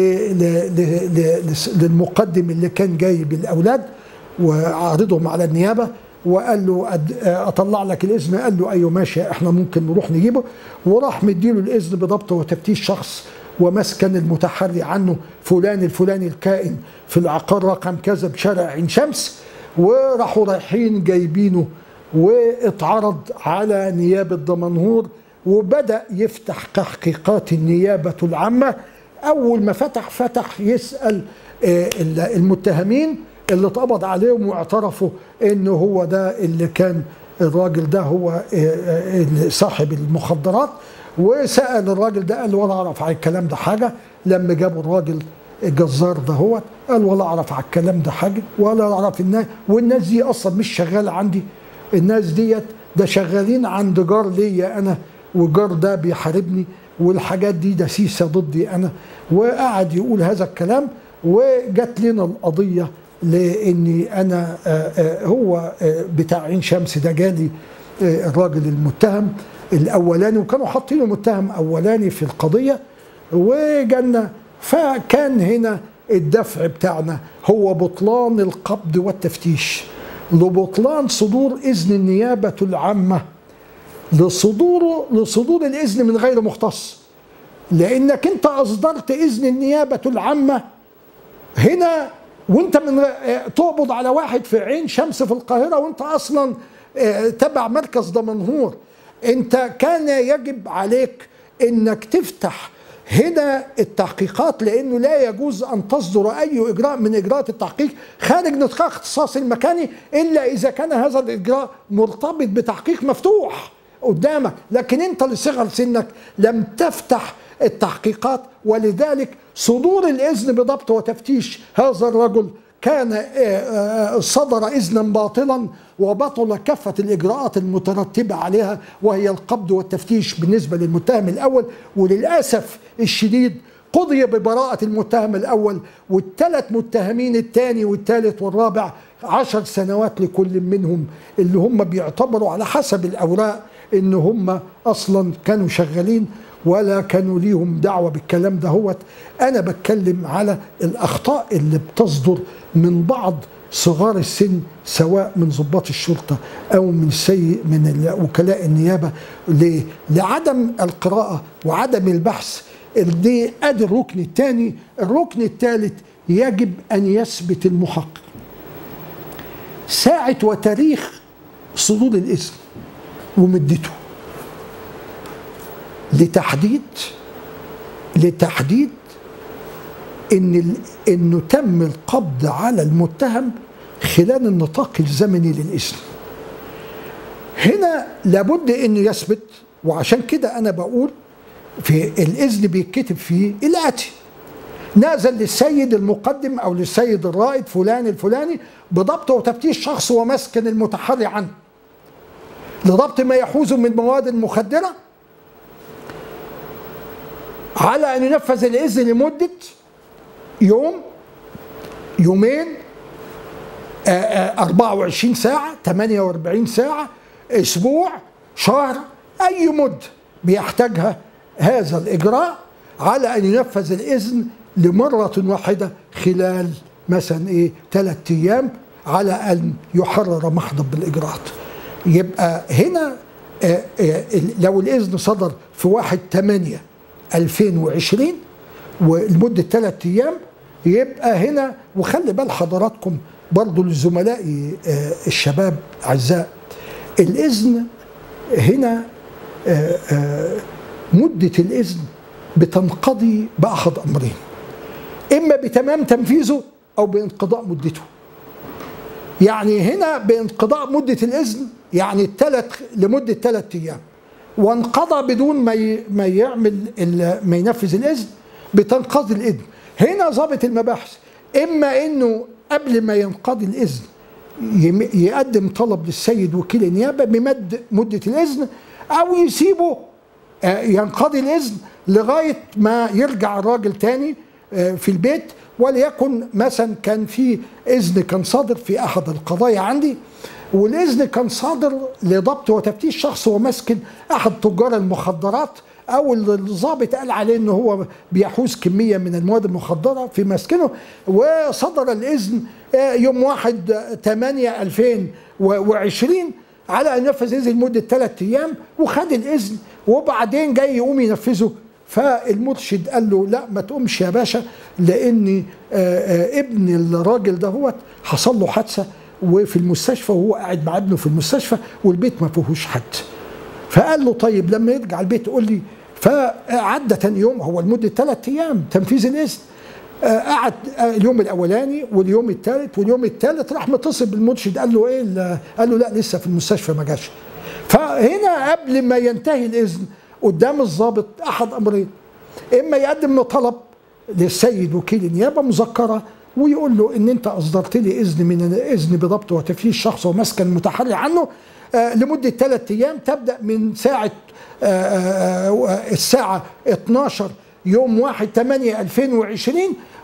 للمقدم اللي كان جايب الاولاد وعارضهم على النيابه وقال له اطلع لك الاذن قال له ايوه ماشي احنا ممكن نروح نجيبه وراح مديله الاذن بضبط وتفتيش شخص ومسكن المتحري عنه فلان الفلاني الكائن في العقار رقم كذا بشارع عين شمس وراحوا رايحين جايبينه واتعرض على نيابة دمنهور وبدأ يفتح تحقيقات النيابة العامة أول ما فتح فتح يسأل المتهمين اللي اتقبض عليهم واعترفوا انه هو ده اللي كان الراجل ده هو صاحب المخدرات وسال الراجل ده قال ولا اعرف على الكلام ده حاجه لما جابوا الراجل الجزار ده هو قال ولا اعرف على الكلام ده حاجه ولا اعرف الناس والناس دي اصلا مش شغاله عندي الناس ديت ده شغالين عند جار ليا انا والجار ده بيحاربني والحاجات دي دسيسه ضدي انا وقعد يقول هذا الكلام وجت لنا القضيه لاني انا هو بتاع عين شمس ده جالي الراجل المتهم الاولاني وكانوا حاطينه متهم اولاني في القضيه وجالنا فكان هنا الدفع بتاعنا هو بطلان القبض والتفتيش لبطلان صدور اذن النيابه العامه لصدوره لصدور الاذن من غير مختص لانك انت اصدرت اذن النيابه العامه هنا وانت من تقبض على واحد في عين شمس في القاهره وانت اصلا تبع مركز دمنهور انت كان يجب عليك انك تفتح هنا التحقيقات لانه لا يجوز ان تصدر اي اجراء من اجراءات التحقيق خارج نطاق اختصاص المكاني الا اذا كان هذا الاجراء مرتبط بتحقيق مفتوح قدامك لكن انت لصغر سنك لم تفتح التحقيقات ولذلك صدور الاذن بضبط وتفتيش هذا الرجل كان صدر اذنا باطلا وبطل كافه الاجراءات المترتبه عليها وهي القبض والتفتيش بالنسبه للمتهم الاول وللاسف الشديد قضي ببراءة المتهم الأول والثلاث متهمين الثاني والثالث والرابع عشر سنوات لكل منهم اللي هم بيعتبروا على حسب الأوراق إن هم أصلا كانوا شغالين ولا كانوا ليهم دعوة بالكلام ده هو أنا بتكلم على الأخطاء اللي بتصدر من بعض صغار السن سواء من ضباط الشرطة أو من سي من وكلاء النيابة لعدم القراءة وعدم البحث دي ادي الركن الثاني الركن الثالث يجب ان يثبت المحقق ساعة وتاريخ صدور الإذن ومدته لتحديد لتحديد ان ال- انه تم القبض على المتهم خلال النطاق الزمني للاذن. هنا لابد انه يثبت وعشان كده انا بقول في الاذن بيتكتب فيه الاتي نازل للسيد المقدم او للسيد الرائد فلان الفلاني بضبط وتفتيش شخص ومسكن المتحري عنه لضبط ما يحوز من مواد مخدره على ان ينفذ الاذن لمده يوم يومين آه، آه، 24 ساعة 48 ساعة أسبوع شهر أي مدة بيحتاجها هذا الإجراء على أن ينفذ الإذن لمرة واحدة خلال مثلا إيه ثلاثة أيام على أن يحرر محضب بالإجراءات يبقى هنا آه، آه، لو الإذن صدر في 1 8 2020 ولمده ثلاث ايام يبقى هنا وخلي بال حضراتكم برضو لزملائي آه، الشباب اعزاء الاذن هنا آه، آه، مده الاذن بتنقضي باحد امرين اما بتمام تنفيذه او بانقضاء مدته يعني هنا بانقضاء مدة الإذن يعني الثلاث لمدة ثلاث أيام وانقضى بدون ما ي- ما يعمل ال- ما ينفذ الإذن بتنقضي الإذن هنا ضابط المباحث إما إنه قبل ما ينقضي الإذن يم- يقدم طلب للسيد وكيل النيابة بمد مدة الإذن أو يسيبه آه، ينقضي الإذن لغاية ما يرجع الراجل تاني آه، في البيت وليكن مثلا كان في إذن كان صادر في أحد القضايا عندي والإذن كان صادر لضبط وتفتيش شخص ومسكن أحد تجار المخدرات أو الضابط قال عليه إن هو بيحوز كمية من المواد المخدرة في مسكنه وصدر الإذن آه، يوم 1 8 2020 على ان ينفذ اذن لمده ثلاث ايام وخد الاذن وبعدين جاي يقوم ينفذه فالمرشد قال له لا ما تقومش يا باشا لان آه، آه، ابن الراجل ده هو حصل له حادثه وفي المستشفى وهو قاعد مع ابنه في المستشفى والبيت ما فيهوش حد فقال له طيب لما يرجع البيت قول لي فعدى تاني يوم هو لمده ثلاث ايام تنفيذ الاذن آه، قعد آه، اليوم الاولاني واليوم الثالث واليوم الثالث راح متصل بالمرشد قال له ايه ال- قال له لا لسه في المستشفى ما جاش فهنا قبل ما ينتهي الاذن قدام الضابط احد امرين اما يقدم له طلب للسيد وكيل النيابه مذكره ويقول له ان انت اصدرت لي اذن من اذن بضبط وتفتيش شخص ومسكن متحري عنه آه، لمده ثلاث ايام تبدا من ساعه آه، آه، آه، الساعه 12 يوم 1 8 2020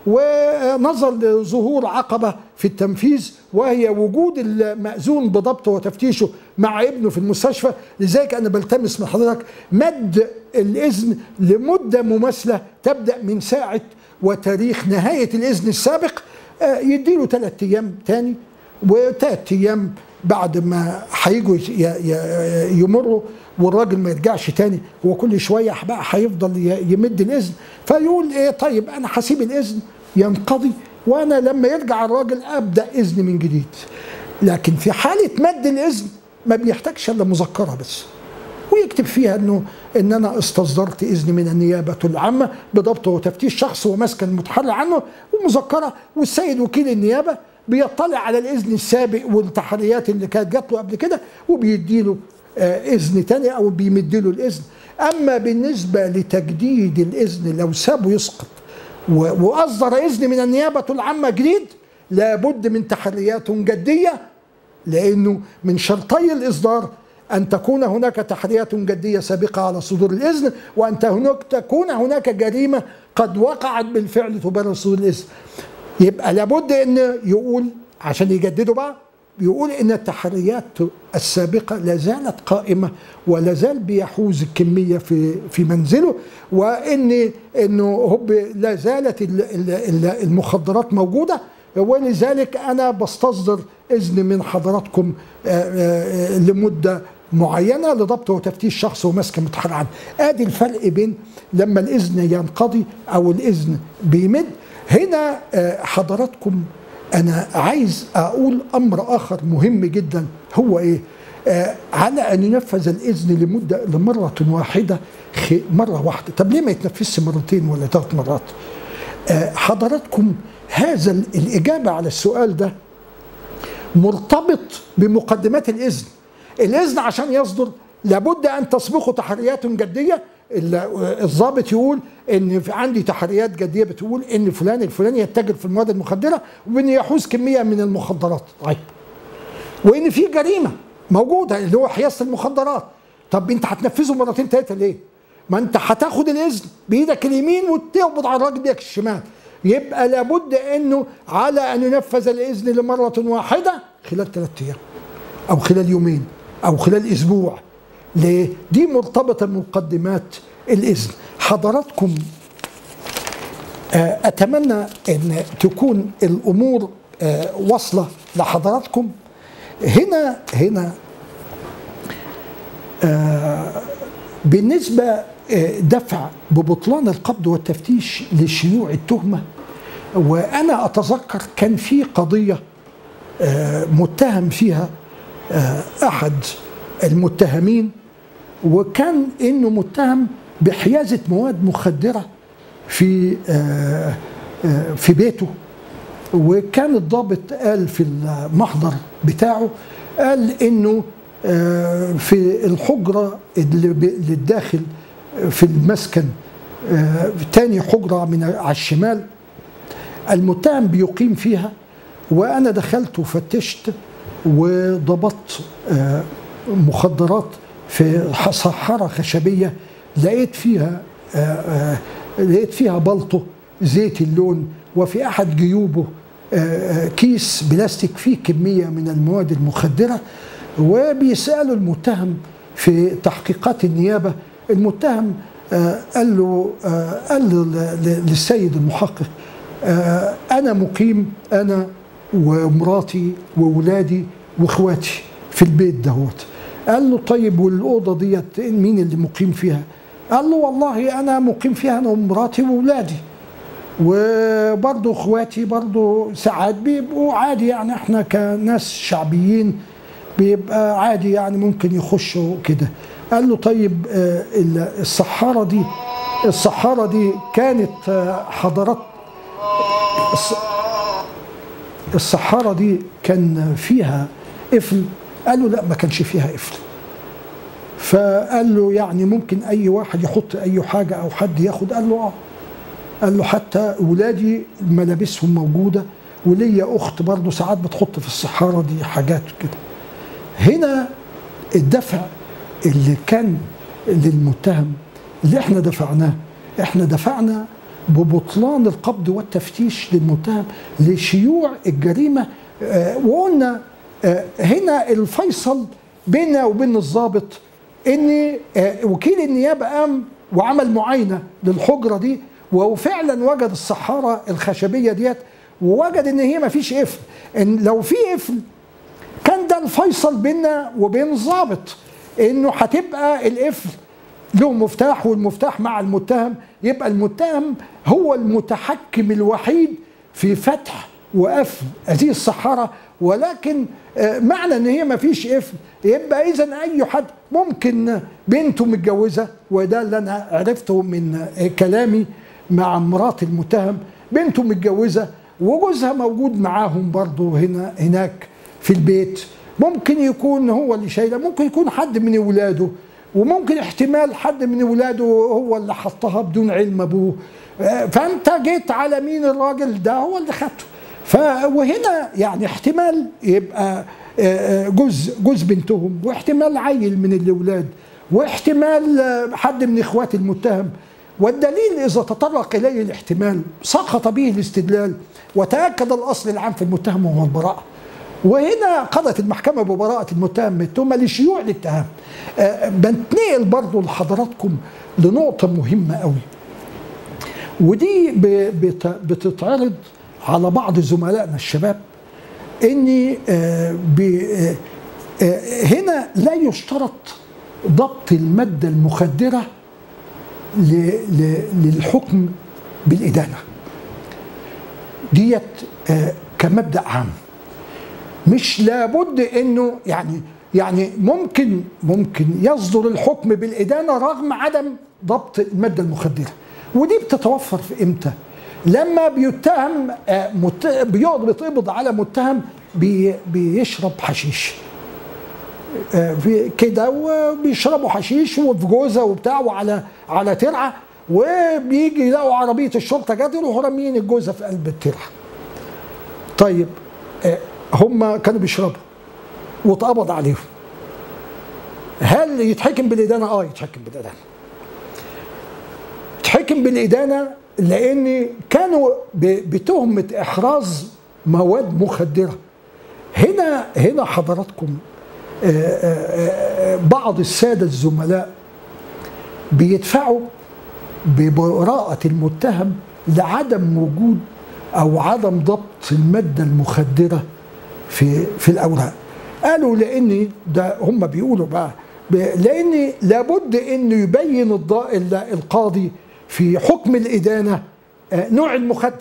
ونظر لظهور عقبة في التنفيذ وهي وجود المأذون بضبطه وتفتيشه مع ابنه في المستشفى لذلك أنا بلتمس من حضرتك مد الإذن لمدة مماثلة تبدأ من ساعة وتاريخ نهاية الإذن السابق آه، يديله ثلاثة أيام تاني وثلاث أيام بعد ما هيجوا ي- ي- يمروا والراجل ما يرجعش تاني هو كل شويه بقى هيفضل ي- يمد الاذن فيقول ايه طيب انا هسيب الاذن ينقضي وانا لما يرجع الراجل ابدا اذن من جديد لكن في حاله مد الاذن ما بيحتاجش الا مذكره بس ويكتب فيها انه ان انا استصدرت اذن من النيابه العامه بضبط وتفتيش شخص ومسكن متحرى عنه ومذكره والسيد وكيل النيابه بيطلع على الاذن السابق والتحريات اللي كانت جات له قبل كده وبيديله آه، اذن تاني او بيمدله الاذن اما بالنسبه لتجديد الاذن لو سابه يسقط و- واصدر اذن من النيابه العامه جديد لابد من تحريات جديه لانه من شرطي الاصدار ان تكون هناك تحريات جديه سابقه على صدور الاذن وان هناك تكون هناك جريمه قد وقعت بالفعل تبرر صدور الاذن يبقى لابد ان يقول عشان يجددوا بقى يقول ان التحريات السابقه لا زالت قائمه ولا زال بيحوز الكميه في في منزله وان انه هو لا زالت ال- ال- ال- المخدرات موجوده ولذلك انا بستصدر اذن من حضراتكم آه، آه، لمده معينه لضبط وتفتيش شخص ومسك متحرى عنه ادي الفرق بين لما الاذن ينقضي او الاذن بيمد هنا آه، حضراتكم انا عايز اقول امر اخر مهم جدا هو ايه آه على ان ينفذ الاذن لمده لمره واحده مره واحده طب ليه ما يتنفذش مرتين ولا ثلاث مرات آه حضراتكم هذا الاجابه على السؤال ده مرتبط بمقدمات الاذن الاذن عشان يصدر لابد ان تسبقه تحريات جديه الضابط يقول ان في عندي تحريات جديه بتقول ان فلان الفلاني يتاجر في المواد المخدره وان يحوز كميه من المخدرات طيب وان في جريمه موجوده اللي هو حيازه المخدرات طب انت هتنفذه مرتين ثلاثه ليه؟ ما انت هتاخد الاذن بايدك اليمين وتقبض على الراجل بايدك الشمال يبقى لابد انه على ان ينفذ الاذن لمره واحده خلال ثلاث ايام او خلال يومين او خلال اسبوع ليه؟ دي مرتبطه بمقدمات الاذن حضراتكم اتمنى ان تكون الامور واصله لحضراتكم هنا هنا بالنسبه دفع ببطلان القبض والتفتيش لشيوع التهمه وانا اتذكر كان في قضيه متهم فيها احد المتهمين وكان انه متهم بحيازه مواد مخدره في في بيته وكان الضابط قال في المحضر بتاعه قال انه في الحجره اللي الداخل في المسكن تاني حجره من على الشمال المتهم بيقيم فيها وانا دخلت وفتشت وضبطت مخدرات في صحارى خشبيه لقيت فيها لقيت فيها بلطو زيت اللون وفي احد جيوبه كيس بلاستيك فيه كميه من المواد المخدره وبيسالوا المتهم في تحقيقات النيابه المتهم قال له قال للسيد المحقق انا مقيم انا ومراتي واولادي واخواتي في البيت دهوت قال له طيب والاوضه ديت مين اللي مقيم فيها قال له والله انا مقيم فيها انا ومراتي واولادي وبرضه اخواتي برضه ساعات بيبقوا عادي يعني احنا كناس شعبيين بيبقى عادي يعني ممكن يخشوا كده قال له طيب الصحارة دي الصحارة دي كانت حضرات الصحارة دي كان فيها قفل قال له لا ما كانش فيها قفل فقال له يعني ممكن اي واحد يحط اي حاجة او حد ياخد قال له اه قال له حتى ولادي ملابسهم موجودة وليا اخت برضه ساعات بتحط في الصحارة دي حاجات كده هنا الدفع اللي كان للمتهم اللي احنا دفعناه احنا دفعنا ببطلان القبض والتفتيش للمتهم لشيوع الجريمه اه وقلنا اه هنا الفيصل بيننا وبين الضابط ان اه وكيل النيابه قام وعمل معاينه للحجره دي وفعلا وجد الصحاره الخشبيه ديت ووجد ان هي ما فيش قفل ان لو في قفل كان ده الفيصل بيننا وبين الضابط انه هتبقى القفل له مفتاح والمفتاح مع المتهم يبقى المتهم هو المتحكم الوحيد في فتح وقفل هذه الصحارى ولكن معنى ان هي ما فيش قفل يبقى اذا اي حد ممكن بنته متجوزه وده اللي انا عرفته من كلامي مع مرات المتهم بنته متجوزه وجوزها موجود معاهم برضه هنا هناك في البيت ممكن يكون هو اللي شايله ممكن يكون حد من اولاده وممكن احتمال حد من اولاده هو اللي حطها بدون علم ابوه فانت جيت على مين الراجل ده هو اللي خدته وهنا يعني احتمال يبقى جوز جوز بنتهم واحتمال عيل من الاولاد واحتمال حد من اخوات المتهم والدليل اذا تطرق اليه الاحتمال سقط به الاستدلال وتاكد الاصل العام في المتهم وهو البراءه وهنا قضت المحكمه ببراءه المتهم من التهمه لشيوع الاتهام أه بنتنقل برضو لحضراتكم لنقطه مهمه قوي ودي بتتعرض على بعض زملائنا الشباب ان أه أه هنا لا يشترط ضبط الماده المخدره للحكم بالادانه ديت كمبدا عام مش لابد انه يعني يعني ممكن ممكن يصدر الحكم بالادانه رغم عدم ضبط الماده المخدره ودي بتتوفر في امتى؟ لما بيتهم آه، مت- بيقعد بيتقبض على متهم بي بيشرب حشيش آه، في كده وبيشربوا حشيش وفي جوزه وبتاع وعلى على ترعه وبيجي يلاقوا عربيه الشرطه جت يروحوا راميين الجوزه في قلب الترعه. طيب آه، هم كانوا بيشربوا واتقبض عليهم. هل يتحكم بالادانه؟ اه يتحكم بالادانه. يتحكم بالادانه لان كانوا ب- بتهمه احراز مواد مخدره. هنا هنا حضراتكم آه، آه، آه، بعض الساده الزملاء بيدفعوا ببراءة المتهم لعدم وجود أو عدم ضبط المادة المخدرة في في الأوراق. قالوا لأن ده هم بيقولوا بقى ب- لأن لابد إنه يبين الض- ال- القاضي في حكم الإدانة آه، نوع المخدر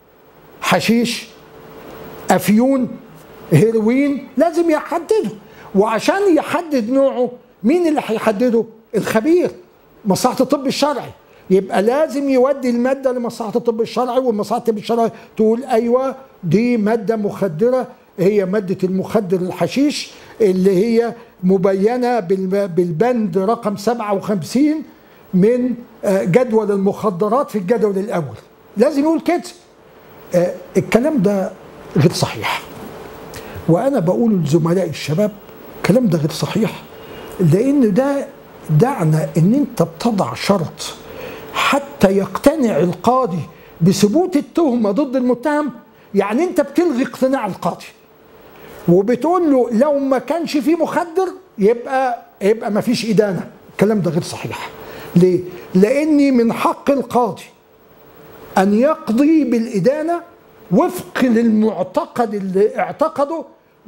حشيش افيون هيروين لازم يحدده وعشان يحدد نوعه مين اللي هيحدده الخبير مصلحه الطب الشرعي يبقى لازم يودي الماده لمصلحه الطب الشرعي ومصلحه الطب الشرعي تقول ايوه دي ماده مخدره هي ماده المخدر الحشيش اللي هي مبينه بالم- بالبند رقم 57 من آه، جدول المخدرات في الجدول الاول لازم يقول كده آه، الكلام ده غير صحيح وانا بقول لزملائي الشباب الكلام ده غير صحيح لان ده دعنا ان انت بتضع شرط حتى يقتنع القاضي بثبوت التهمه ضد المتهم يعني انت بتلغي اقتناع القاضي وبتقول له لو ما كانش فيه مخدر يبقى يبقى ما فيش ادانه الكلام ده غير صحيح ليه لاني من حق القاضي أن يقضي بالإدانة وفق للمعتقد اللي اعتقده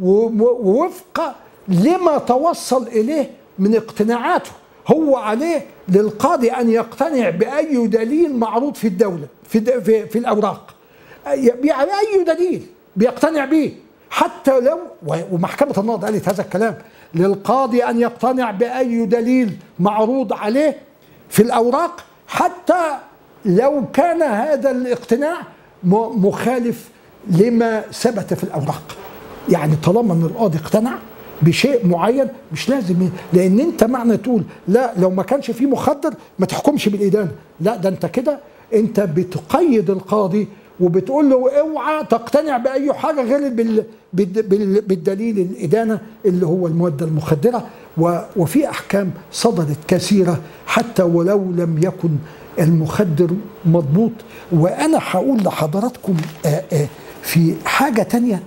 ووفق لما توصل إليه من اقتناعاته هو عليه للقاضي أن يقتنع بأي دليل معروض في الدولة في, د- في, في الأوراق يعني أي دليل بيقتنع به حتى لو ومحكمة النقض قالت هذا الكلام للقاضي أن يقتنع بأي دليل معروض عليه في الأوراق حتى لو كان هذا الاقتناع م- مخالف لما ثبت في الأوراق يعني طالما أن القاضي اقتنع بشيء معين مش لازم ي- لان انت معنى تقول لا لو ما كانش فيه مخدر ما تحكمش بالادانه لا ده انت كده انت بتقيد القاضي وبتقول له اوعى تقتنع باي حاجه غير بال بال- بال- بالدليل الادانه اللي هو الماده المخدره و- وفي احكام صدرت كثيره حتى ولو لم يكن المخدر مضبوط وانا هقول لحضراتكم آه، آه، في حاجه تانيه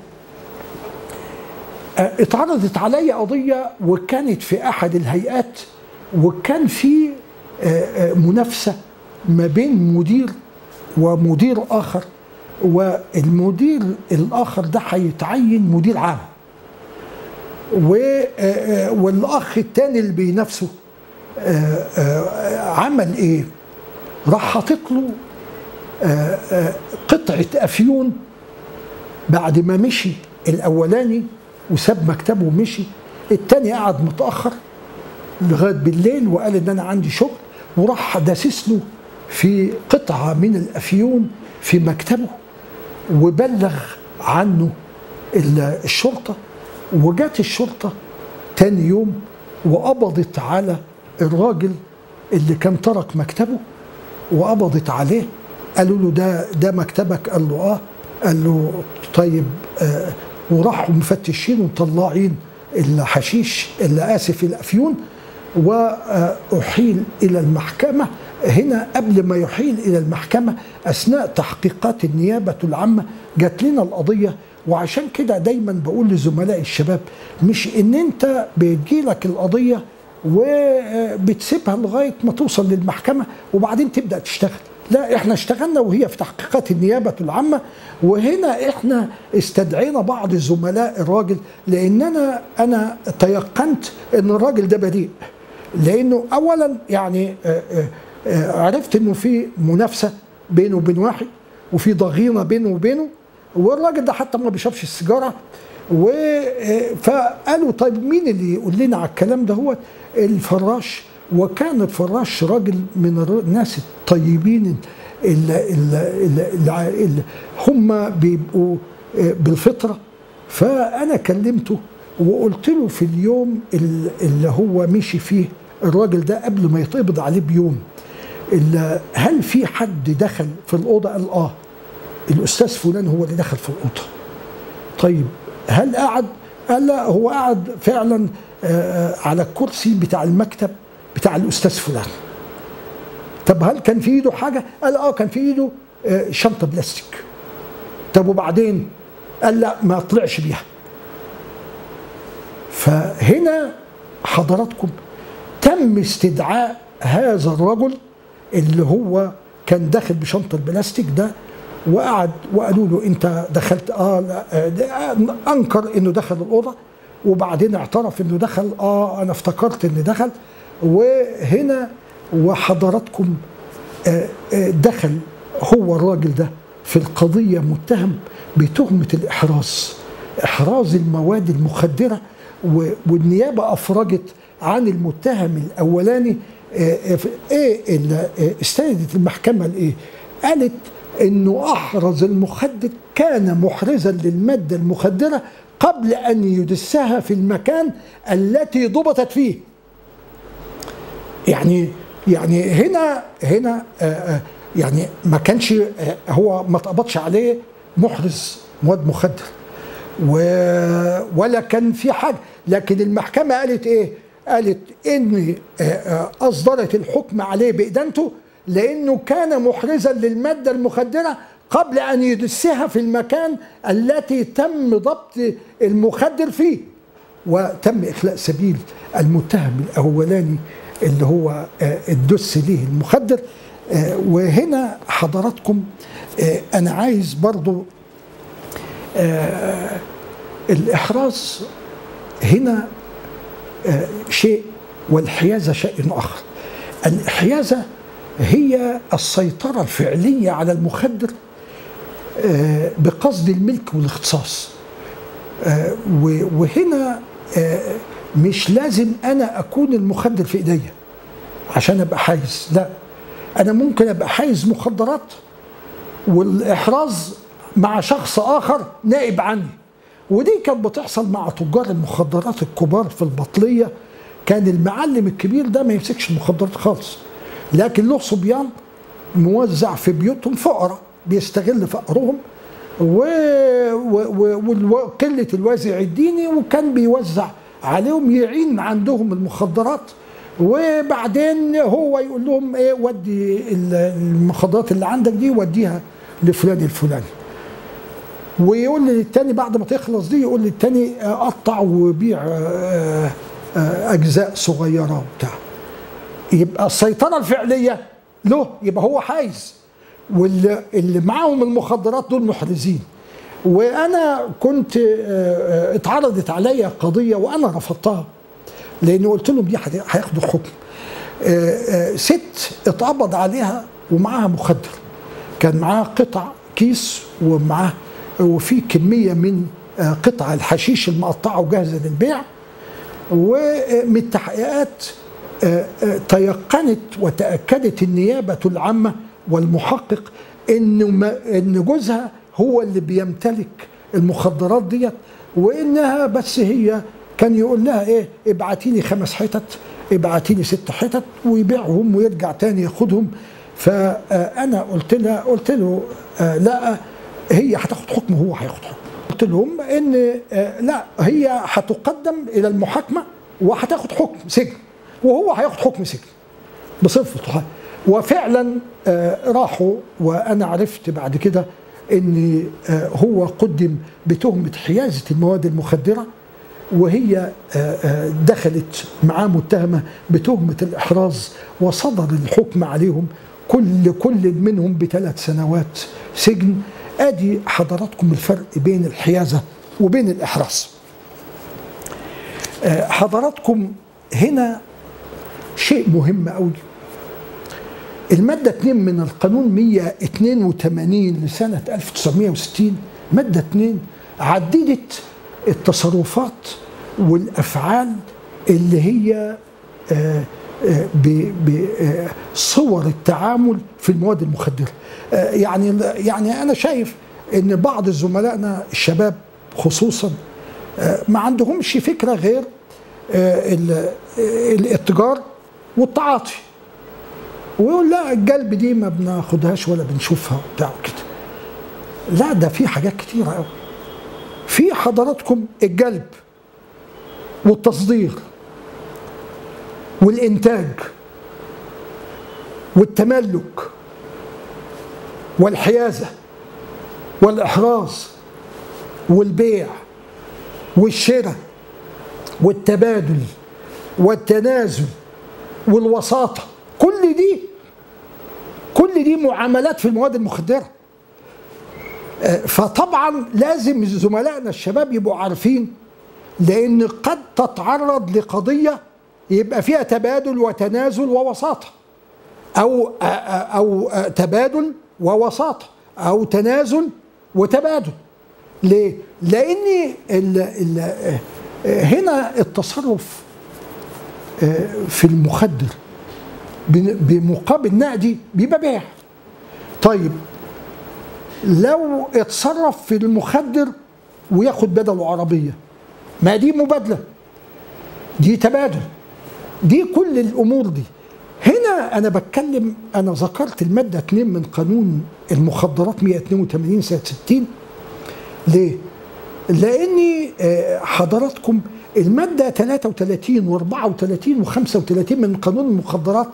آه، اتعرضت علي قضية وكانت في أحد الهيئات وكان في آه، آه، منافسة ما بين مدير ومدير آخر والمدير الآخر ده هيتعين مدير عام و- آه، آه، والأخ التاني اللي بينافسه آه، آه، عمل إيه؟ راح حاطط له آه، آه، قطعة أفيون بعد ما مشي الاولاني وساب مكتبه ومشي التاني قعد متاخر لغايه بالليل وقال ان انا عندي شغل وراح داسس له في قطعه من الافيون في مكتبه وبلغ عنه ال- الشرطه وجات الشرطه تاني يوم وقبضت على الراجل اللي كان ترك مكتبه وقبضت عليه قالوا له ده ده مكتبك قال له اه قال له طيب آه وراحوا مفتشين ومطلعين الحشيش اللي اسف الافيون واحيل الى المحكمه هنا قبل ما يحيل الى المحكمه اثناء تحقيقات النيابه العامه جات لنا القضيه وعشان كده دايما بقول لزملائي الشباب مش ان انت بتجيلك القضيه وبتسيبها لغايه ما توصل للمحكمه وبعدين تبدا تشتغل لا احنا اشتغلنا وهي في تحقيقات النيابه العامه وهنا احنا استدعينا بعض زملاء الراجل لان انا انا تيقنت ان الراجل ده بريء لانه اولا يعني آه، آه، آه، عرفت انه في منافسه بينه وبين واحد وفي ضغينه بينه وبينه والراجل ده حتى ما بيشربش السيجاره و فقالوا طيب مين اللي يقول لنا على الكلام ده هو الفراش وكان الفراش راجل من الناس الطيبين اللي, اللي, اللي, اللي هم بيبقوا بالفطره فانا كلمته وقلت له في اليوم اللي هو مشي فيه الراجل ده قبل ما يتقبض عليه بيوم هل في حد دخل في الاوضه قال اه الاستاذ فلان هو اللي دخل في الاوضه طيب هل قعد قال لا هو قعد فعلا على الكرسي بتاع المكتب بتاع الاستاذ فلان طب هل كان في ايده حاجه قال اه كان في ايده شنطه بلاستيك طب وبعدين قال لا ما طلعش بيها فهنا حضراتكم تم استدعاء هذا الرجل اللي هو كان داخل بشنطه البلاستيك ده وقعد وقالوا له انت دخلت اه لا انكر انه دخل الاوضه وبعدين اعترف انه دخل اه انا افتكرت انه دخل وهنا وحضراتكم آه آه دخل هو الراجل ده في القضيه متهم بتهمه الاحراز احراز المواد المخدره والنيابه افرجت عن المتهم الاولاني ايه استندت المحكمه لايه؟ قالت انه احرز المخدر كان محرزا للماده المخدره قبل ان يدسها في المكان التي ضبطت فيه. يعني يعني هنا هنا يعني ما كانش هو ما اتقبضش عليه محرز مواد مخدر ولا كان في حاجه لكن المحكمه قالت ايه؟ قالت ان اصدرت الحكم عليه بادانته لانه كان محرزا للماده المخدره قبل ان يدسها في المكان التي تم ضبط المخدر فيه وتم اخلاء سبيل المتهم الاولاني اللي هو الدس ليه المخدر وهنا حضراتكم انا عايز برضو الاحراز هنا شيء والحيازه شيء اخر الحيازه هي السيطره الفعليه على المخدر بقصد الملك والاختصاص وهنا مش لازم انا اكون المخدر في ايديا عشان ابقى حايز لا انا ممكن ابقى حايز مخدرات والاحراز مع شخص اخر نائب عني ودي كانت بتحصل مع تجار المخدرات الكبار في البطليه كان المعلم الكبير ده ما يمسكش المخدرات خالص لكن له صبيان موزع في بيوتهم فقراء بيستغل فقرهم وقله الوازع الديني وكان بيوزع عليهم يعين عندهم المخدرات وبعدين هو يقول لهم ايه ودي المخدرات اللي عندك دي وديها لفلان الفلاني ويقول للتاني بعد ما تخلص دي يقول للتاني قطع وبيع اجزاء صغيره وبتاع يبقى السيطره الفعليه له يبقى هو حايز واللي اللي معاهم المخدرات دول محرزين وانا كنت اتعرضت عليا قضيه وانا رفضتها لان قلت لهم دي هياخدوا حكم ست اتقبض عليها ومعاها مخدر كان معاها قطع كيس ومعاه وفي كميه من قطع الحشيش المقطعه وجاهزه للبيع ومن التحقيقات تيقنت وتاكدت النيابه العامه والمحقق انه ان جوزها هو اللي بيمتلك المخدرات ديت وانها بس هي كان يقول لها ايه ابعتي لي خمس حتت ابعتي لي ست حتت ويبيعهم ويرجع تاني ياخدهم فانا قلت لها قلت له لا هي هتاخد حكم وهو هياخد حكم قلت لهم ان لا هي هتقدم الى المحاكمه وهتاخد حكم سجن وهو هياخد حكم سجن بصفته وفعلا راحوا وانا عرفت بعد كده ان هو قدم بتهمه حيازه المواد المخدره وهي دخلت معاه متهمه بتهمه الاحراز وصدر الحكم عليهم كل كل منهم بثلاث سنوات سجن ادي حضراتكم الفرق بين الحيازه وبين الاحراز حضراتكم هنا شيء مهم قوي المادة 2 من القانون 182 لسنة 1960 مادة اتنين عددت التصرفات والأفعال اللي هي آه، آه، بصور التعامل في المواد المخدرة آه، يعني يعني أنا شايف إن بعض زملائنا الشباب خصوصا ما عندهمش فكرة غير الاتجار والتعاطي ويقول لا القلب دي ما بناخدهاش ولا بنشوفها بتاع كده لا ده في حاجات كتيرة قوي في حضراتكم الجلب والتصدير والإنتاج والتملك والحيازة والإحراز والبيع والشراء والتبادل والتنازل والوساطة كل دي كل دي معاملات في المواد المخدرة فطبعا لازم زملائنا الشباب يبقوا عارفين لأن قد تتعرض لقضية يبقى فيها تبادل وتنازل ووساطة أو أو تبادل ووساطة أو تنازل وتبادل ليه؟ لأن ال ال هنا التصرف في المخدر بمقابل نقدي بيبقى بيع طيب لو اتصرف في المخدر وياخد بدله عربيه ما دي مبادله دي تبادل دي كل الامور دي هنا انا بتكلم انا ذكرت الماده 2 من قانون المخدرات 182 سنه 60 ليه؟ لاني حضراتكم الماده 33 و34 و35 من قانون المخدرات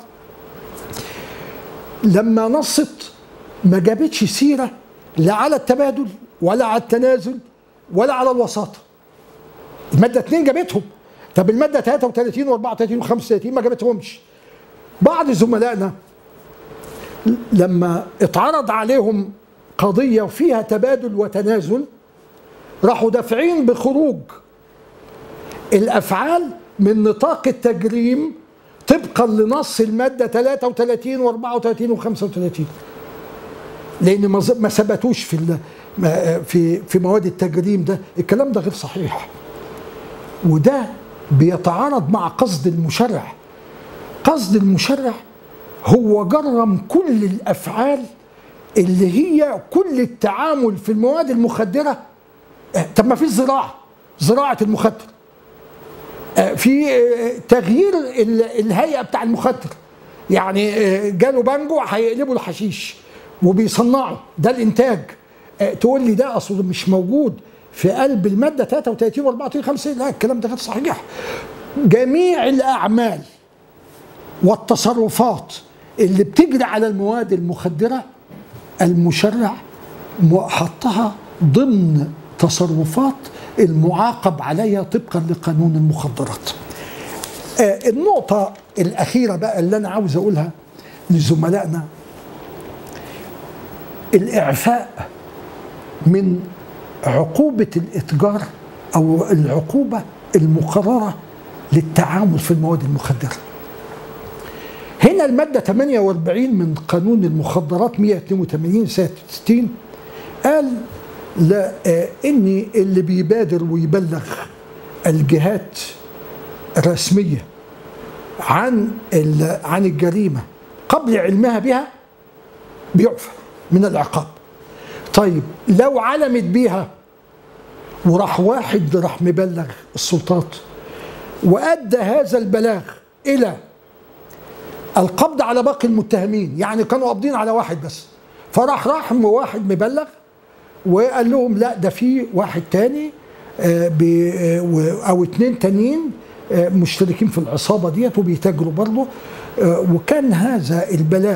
لما نصت ما جابتش سيره لا على التبادل ولا على التنازل ولا على الوساطه الماده 2 جابتهم طب الماده 33 و34 و35 ما جابتهمش بعض زملائنا لما اتعرض عليهم قضيه وفيها تبادل وتنازل راحوا دافعين بخروج الافعال من نطاق التجريم طبقا لنص الماده 33 و34 و35 لان ما ثبتوش في في في مواد التجريم ده الكلام ده غير صحيح وده بيتعارض مع قصد المشرع قصد المشرع هو جرم كل الافعال اللي هي كل التعامل في المواد المخدره طب ما في زراعه زراعه المخدر في تغيير الهيئه بتاع المخدر يعني جاله بانجو هيقلبوا الحشيش وبيصنعوا ده الانتاج تقول لي ده اصل مش موجود في قلب الماده 33 و 34 50 لا الكلام ده غير صحيح جميع الاعمال والتصرفات اللي بتجري على المواد المخدره المشرع حطها ضمن تصرفات المعاقب عليها طبقا لقانون المخدرات آه النقطة الأخيرة بقى اللي أنا عاوز أقولها لزملائنا الإعفاء من عقوبة الإتجار أو العقوبة المقررة للتعامل في المواد المخدرة هنا المادة 48 من قانون المخدرات 182 سنة 60 قال لا إن اللي بيبادر ويبلغ الجهات الرسمية عن عن الجريمة قبل علمها بها بيعفى من العقاب طيب لو علمت بيها وراح واحد راح مبلغ السلطات وأدى هذا البلاغ إلى القبض على باقي المتهمين يعني كانوا قابضين على واحد بس فراح راح واحد مبلغ وقال لهم لا ده في واحد تاني او اتنين تانيين مشتركين في العصابه ديت وبيتاجروا برضه وكان هذا البلاغ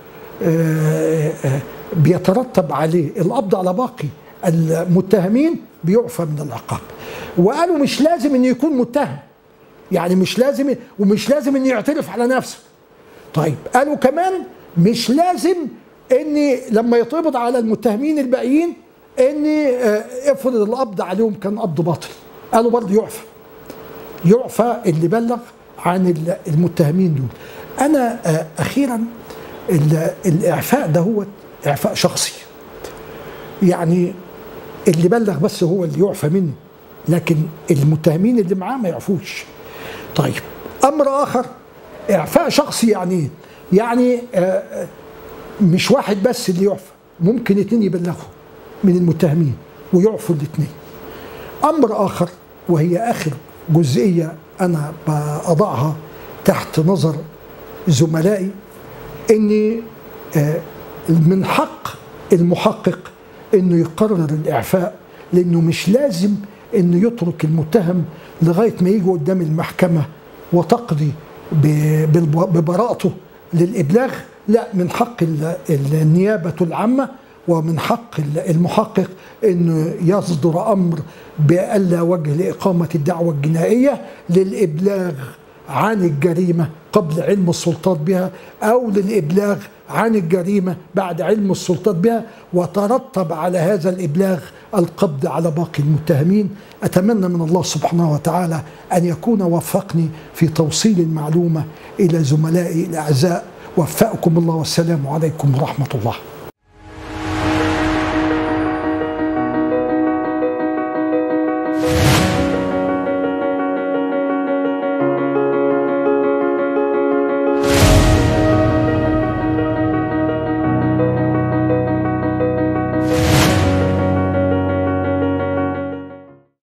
بيترتب عليه القبض على باقي المتهمين بيعفى من العقاب وقالوا مش لازم انه يكون متهم يعني مش لازم ومش لازم انه يعترف على نفسه طيب قالوا كمان مش لازم ان لما يتقبض على المتهمين الباقيين ان افرض القبض عليهم كان قبض باطل قالوا برضه يعفى يعفى اللي بلغ عن المتهمين دول انا اخيرا الاعفاء ده هو اعفاء شخصي يعني اللي بلغ بس هو اللي يعفى منه لكن المتهمين اللي معاه ما يعفوش طيب امر اخر اعفاء شخصي يعني ايه؟ يعني آه، مش واحد بس اللي يعفى ممكن اتنين يبلغوا من المتهمين ويعفوا الاثنين امر اخر وهي اخر جزئيه انا بضعها تحت نظر زملائي ان آه، من حق المحقق انه يقرر الاعفاء لانه مش لازم انه يترك المتهم لغايه ما يجي قدام المحكمه وتقضي ب- بالب- ببراءته للابلاغ لا من حق ال- النيابه العامه ومن حق ال- المحقق انه يصدر امر بألا وجه لاقامه الدعوه الجنائيه للابلاغ عن الجريمه قبل علم السلطات بها او للابلاغ عن الجريمه بعد علم السلطات بها وترتب على هذا الابلاغ القبض على باقي المتهمين اتمنى من الله سبحانه وتعالى ان يكون وفقني في توصيل المعلومه الى زملائي الاعزاء وفقكم الله والسلام عليكم ورحمه الله